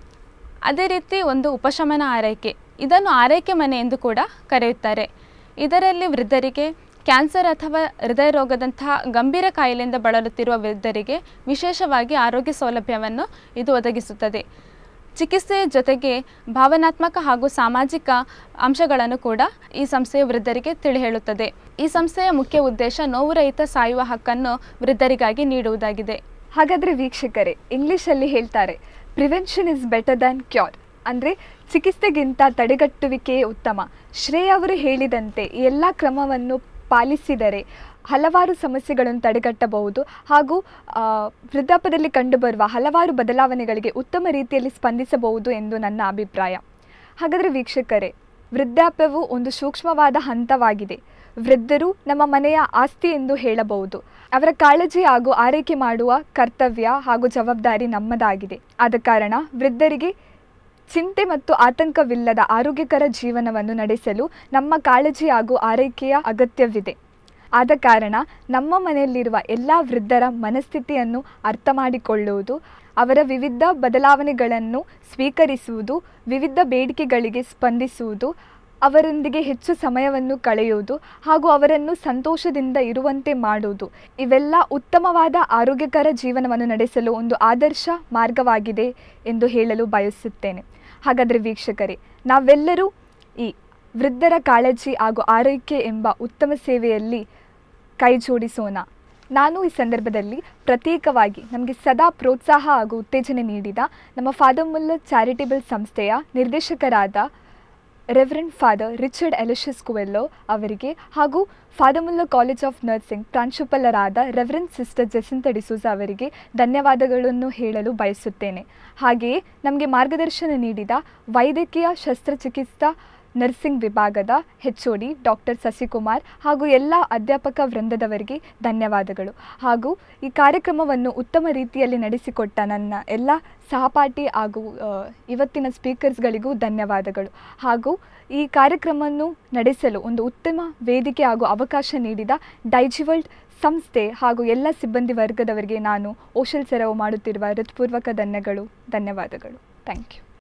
ಅದೇ ರೀತಿ ಒಂದು ಉಪಶಮನ ಆರೈಕೆ ಇದನ್ನು ಆರೈಕೆ ಮನೆ ಎಂದು ಕೂಡ ಕರೆಯುತ್ತಾರೆ ಇದರಲ್ಲಿ ವೃದ್ಧರಿಗೆ ಕ್ಯಾನ್ಸರ್ ಅಥವಾ ಹೃದಯ ರೋಗದಂತಹ ಗಂಭೀರ ಕಾಯಿಲೆಯಿಂದ ಬಳಲುತ್ತಿರುವ ವೃದ್ಧರಿಗೆ ವಿಶೇಷವಾಗಿ ಆರೋಗ್ಯ ಸೌಲಭ್ಯವನ್ನು ಇದು ಒದಗಿಸುತ್ತದೆ ಚಿಕಿತ್ಸೆಯ ಜೊತೆಗೆ ಭಾವನಾತ್ಮಕ ಹಾಗೂ ಸಾಮಾಜಿಕ ಅಂಶಗಳನ್ನು ಕೂಡ ಈ ಸಂಸ್ಥೆಯ ವೃದ್ಧರಿಗೆ ತಿಳಿ ಹೇಳುತ್ತದೆ ಈ ಸಂಸ್ಥೆಯ ಮುಖ್ಯ ಉದ್ದೇಶ ನೋವುರಹಿತ ಸಾಯುವ ಹಕ್ಕನ್ನು ವೃದ್ಧರಿಗಾಗಿ ನೀಡುವುದಾಗಿದೆ ಹಾಗಾದರೆ ವೀಕ್ಷಕರೇ ಇಂಗ್ಲೀಷಲ್ಲಿ ಹೇಳ್ತಾರೆ prevention is better than cure ಅಂದರೆ ಚಿಕಿತ್ಸೆಗಿಂತ ತಡೆಗಟ್ಟುವಿಕೆಯೇ ಉತ್ತಮ ಶ್ರೇಯ ಅವರು ಹೇಳಿದಂತೆ ಈ ಎಲ್ಲ ಕ್ರಮವನ್ನು ಪಾಲಿಸಿದರೆ ಹಲವಾರು ಸಮಸ್ಯೆಗಳನ್ನು ತಡೆಗಟ್ಟಬಹುದು ಹಾಗೂ ಆ, ವೃದ್ಧಾಪ್ಯದಲ್ಲಿ ಕಂಡುಬರುವ ಹಲವಾರು ಬದಲಾವಣೆಗಳಿಗೆ ಉತ್ತಮ ರೀತಿಯಲ್ಲಿ ಸ್ಪಂದಿಸಬಹುದು ಎಂದು ನನ್ನ ಅಭಿಪ್ರಾಯ ಹಾಗಾದರೆ ವೀಕ್ಷಕರೇ ವೃದ್ಧಾಪ್ಯವು ಒಂದು ಸೂಕ್ಷ್ಮವಾದ ಹಂತವಾಗಿದೆ ವೃದ್ಧರು ನಮ್ಮ ಮನೆಯ ಆಸ್ತಿ ಎಂದು ಹೇಳಬಹುದು ಅವರ ಕಾಳಜಿ ಹಾಗೂ ಆರೈಕೆ ಮಾಡುವ ಕರ್ತವ್ಯ ಹಾಗೂ ಜವಾಬ್ದಾರಿ ನಮ್ಮದಾಗಿದೆ ಆದ ಕಾರಣ ವೃದ್ಧರಿಗೆ ಚಿಂತೆ ಮತ್ತು ಆತಂಕವಿಲ್ಲದ ಆರೋಗ್ಯಕರ ಜೀವನವನ್ನು ನಡೆಸಲು ನಮ್ಮ ಕಾಳಜಿ ಹಾಗೂ ಆರೈಕೆಯ ಅಗತ್ಯವಿದೆ ಆದ ಕಾರಣ ನಮ್ಮ ಮನೆಯಲ್ಲಿರುವ ಎಲ್ಲ ವೃದ್ಧರ ಮನಸ್ಥಿತಿಯನ್ನು ಅರ್ಥ ಮಾಡಿಕೊಳ್ಳುವುದು ಅವರ ವಿವಿಧ ಬದಲಾವಣೆಗಳನ್ನು ಸ್ವೀಕರಿಸುವುದು ವಿವಿಧ ಬೇಡಿಕೆಗಳಿಗೆ ಸ್ಪಂದಿಸುವುದು ಅವರೊಂದಿಗೆ ಹೆಚ್ಚು ಸಮಯವನ್ನು ಕಳೆಯುವುದು ಹಾಗೂ ಅವರನ್ನು ಸಂತೋಷದಿಂದ ಇರುವಂತೆ ಮಾಡುವುದು ಇವೆಲ್ಲ ಉತ್ತಮವಾದ ಆರೋಗ್ಯಕರ ಜೀವನವನ್ನು ನಡೆಸಲು ಒಂದು ಆದರ್ಶ ಮಾರ್ಗವಾಗಿದೆ ಎಂದು ಹೇಳಲು ಬಯಸುತ್ತೇನೆ ಹಾಗಾದರೆ ವೀಕ್ಷಕರೇ ನಾವೆಲ್ಲರೂ ಈ ವೃದ್ಧರ ಕಾಳಜಿ ಹಾಗೂ ಆರೈಕೆ ಎಂಬ ಉತ್ತಮ ಸೇವೆಯಲ್ಲಿ ಕೈ ಜೋಡಿಸೋಣ ನಾನು ಈ ಸಂದರ್ಭದಲ್ಲಿ ಪ್ರತ್ಯೇಕವಾಗಿ ನಮಗೆ ಸದಾ ಪ್ರೋತ್ಸಾಹ ಹಾಗೂ ಉತ್ತೇಜನ ನೀಡಿದ ನಮ್ಮ ಫಾದರ್ ಮುಲ್ಲರ್ ಚಾರಿಟೇಬಲ್ ಸಂಸ್ಥೆಯ ನಿರ್ದೇಶಕರಾದ ರೆವರೆಂಡ್ ಫಾದರ್ ರಿಚರ್ಡ್ ಎಲಿಷಸ್ ಕುವೆಲ್ಲೋ ಅವರಿಗೆ ಹಾಗೂ father Muller college of nursing ಪ್ರಾಂಶುಪಾಲರಾದ ರೆವರೆಂಡ್ ಸಿಸ್ಟರ್ ಜೆಸಿಂತ ಡಿಸೂಸ ಅವರಿಗೆ ಧನ್ಯವಾದಗಳನ್ನು ಹೇಳಲು ಬಯಸುತ್ತೇನೆ ಹಾಗೆಯೇ ನಮಗೆ ಮಾರ್ಗದರ್ಶನ ನೀಡಿದ ವೈದ್ಯಕೀಯ ಶಸ್ತ್ರಚಿಕಿತ್ಸಾ ನರ್ಸಿಂಗ್ ವಿಭಾಗದ H O D doctor Shashikumar ಹಾಗೂ ಎಲ್ಲ ಅಧ್ಯಾಪಕ ವೃಂದದವರಿಗೆ ಧನ್ಯವಾದಗಳು ಹಾಗೂ ಈ ಕಾರ್ಯಕ್ರಮವನ್ನು ಉತ್ತಮ ರೀತಿಯಲ್ಲಿ ನಡೆಸಿಕೊಟ್ಟ ನನ್ನ ಎಲ್ಲ ಸಹಪಾಠಿ ಹಾಗೂ ಆ, ಇವತ್ತಿನ ಸ್ಪೀಕರ್ಸ್ಗಳಿಗೂ ಧನ್ಯವಾದಗಳು ಹಾಗೂ ಈ ಕಾರ್ಯಕ್ರಮವನ್ನು ನಡೆಸಲು ಒಂದು ಉತ್ತಮ ವೇದಿಕೆ ಹಾಗೂ ಅವಕಾಶ ನೀಡಿದ ಡೈಜಿವಲ್ಡ್ ಸಂಸ್ಥೆ ಹಾಗೂ ಎಲ್ಲ ಸಿಬ್ಬಂದಿ ವರ್ಗದವರಿಗೆ ನಾನು ಓಶಲ್ ಸೆರವು ಮಾಡುತ್ತಿರುವ ಹೃತ್ಪೂರ್ವಕ ಧನ್ಯಗಳು ಧನ್ಯವಾದಗಳು ಥ್ಯಾಂಕ್ ಯು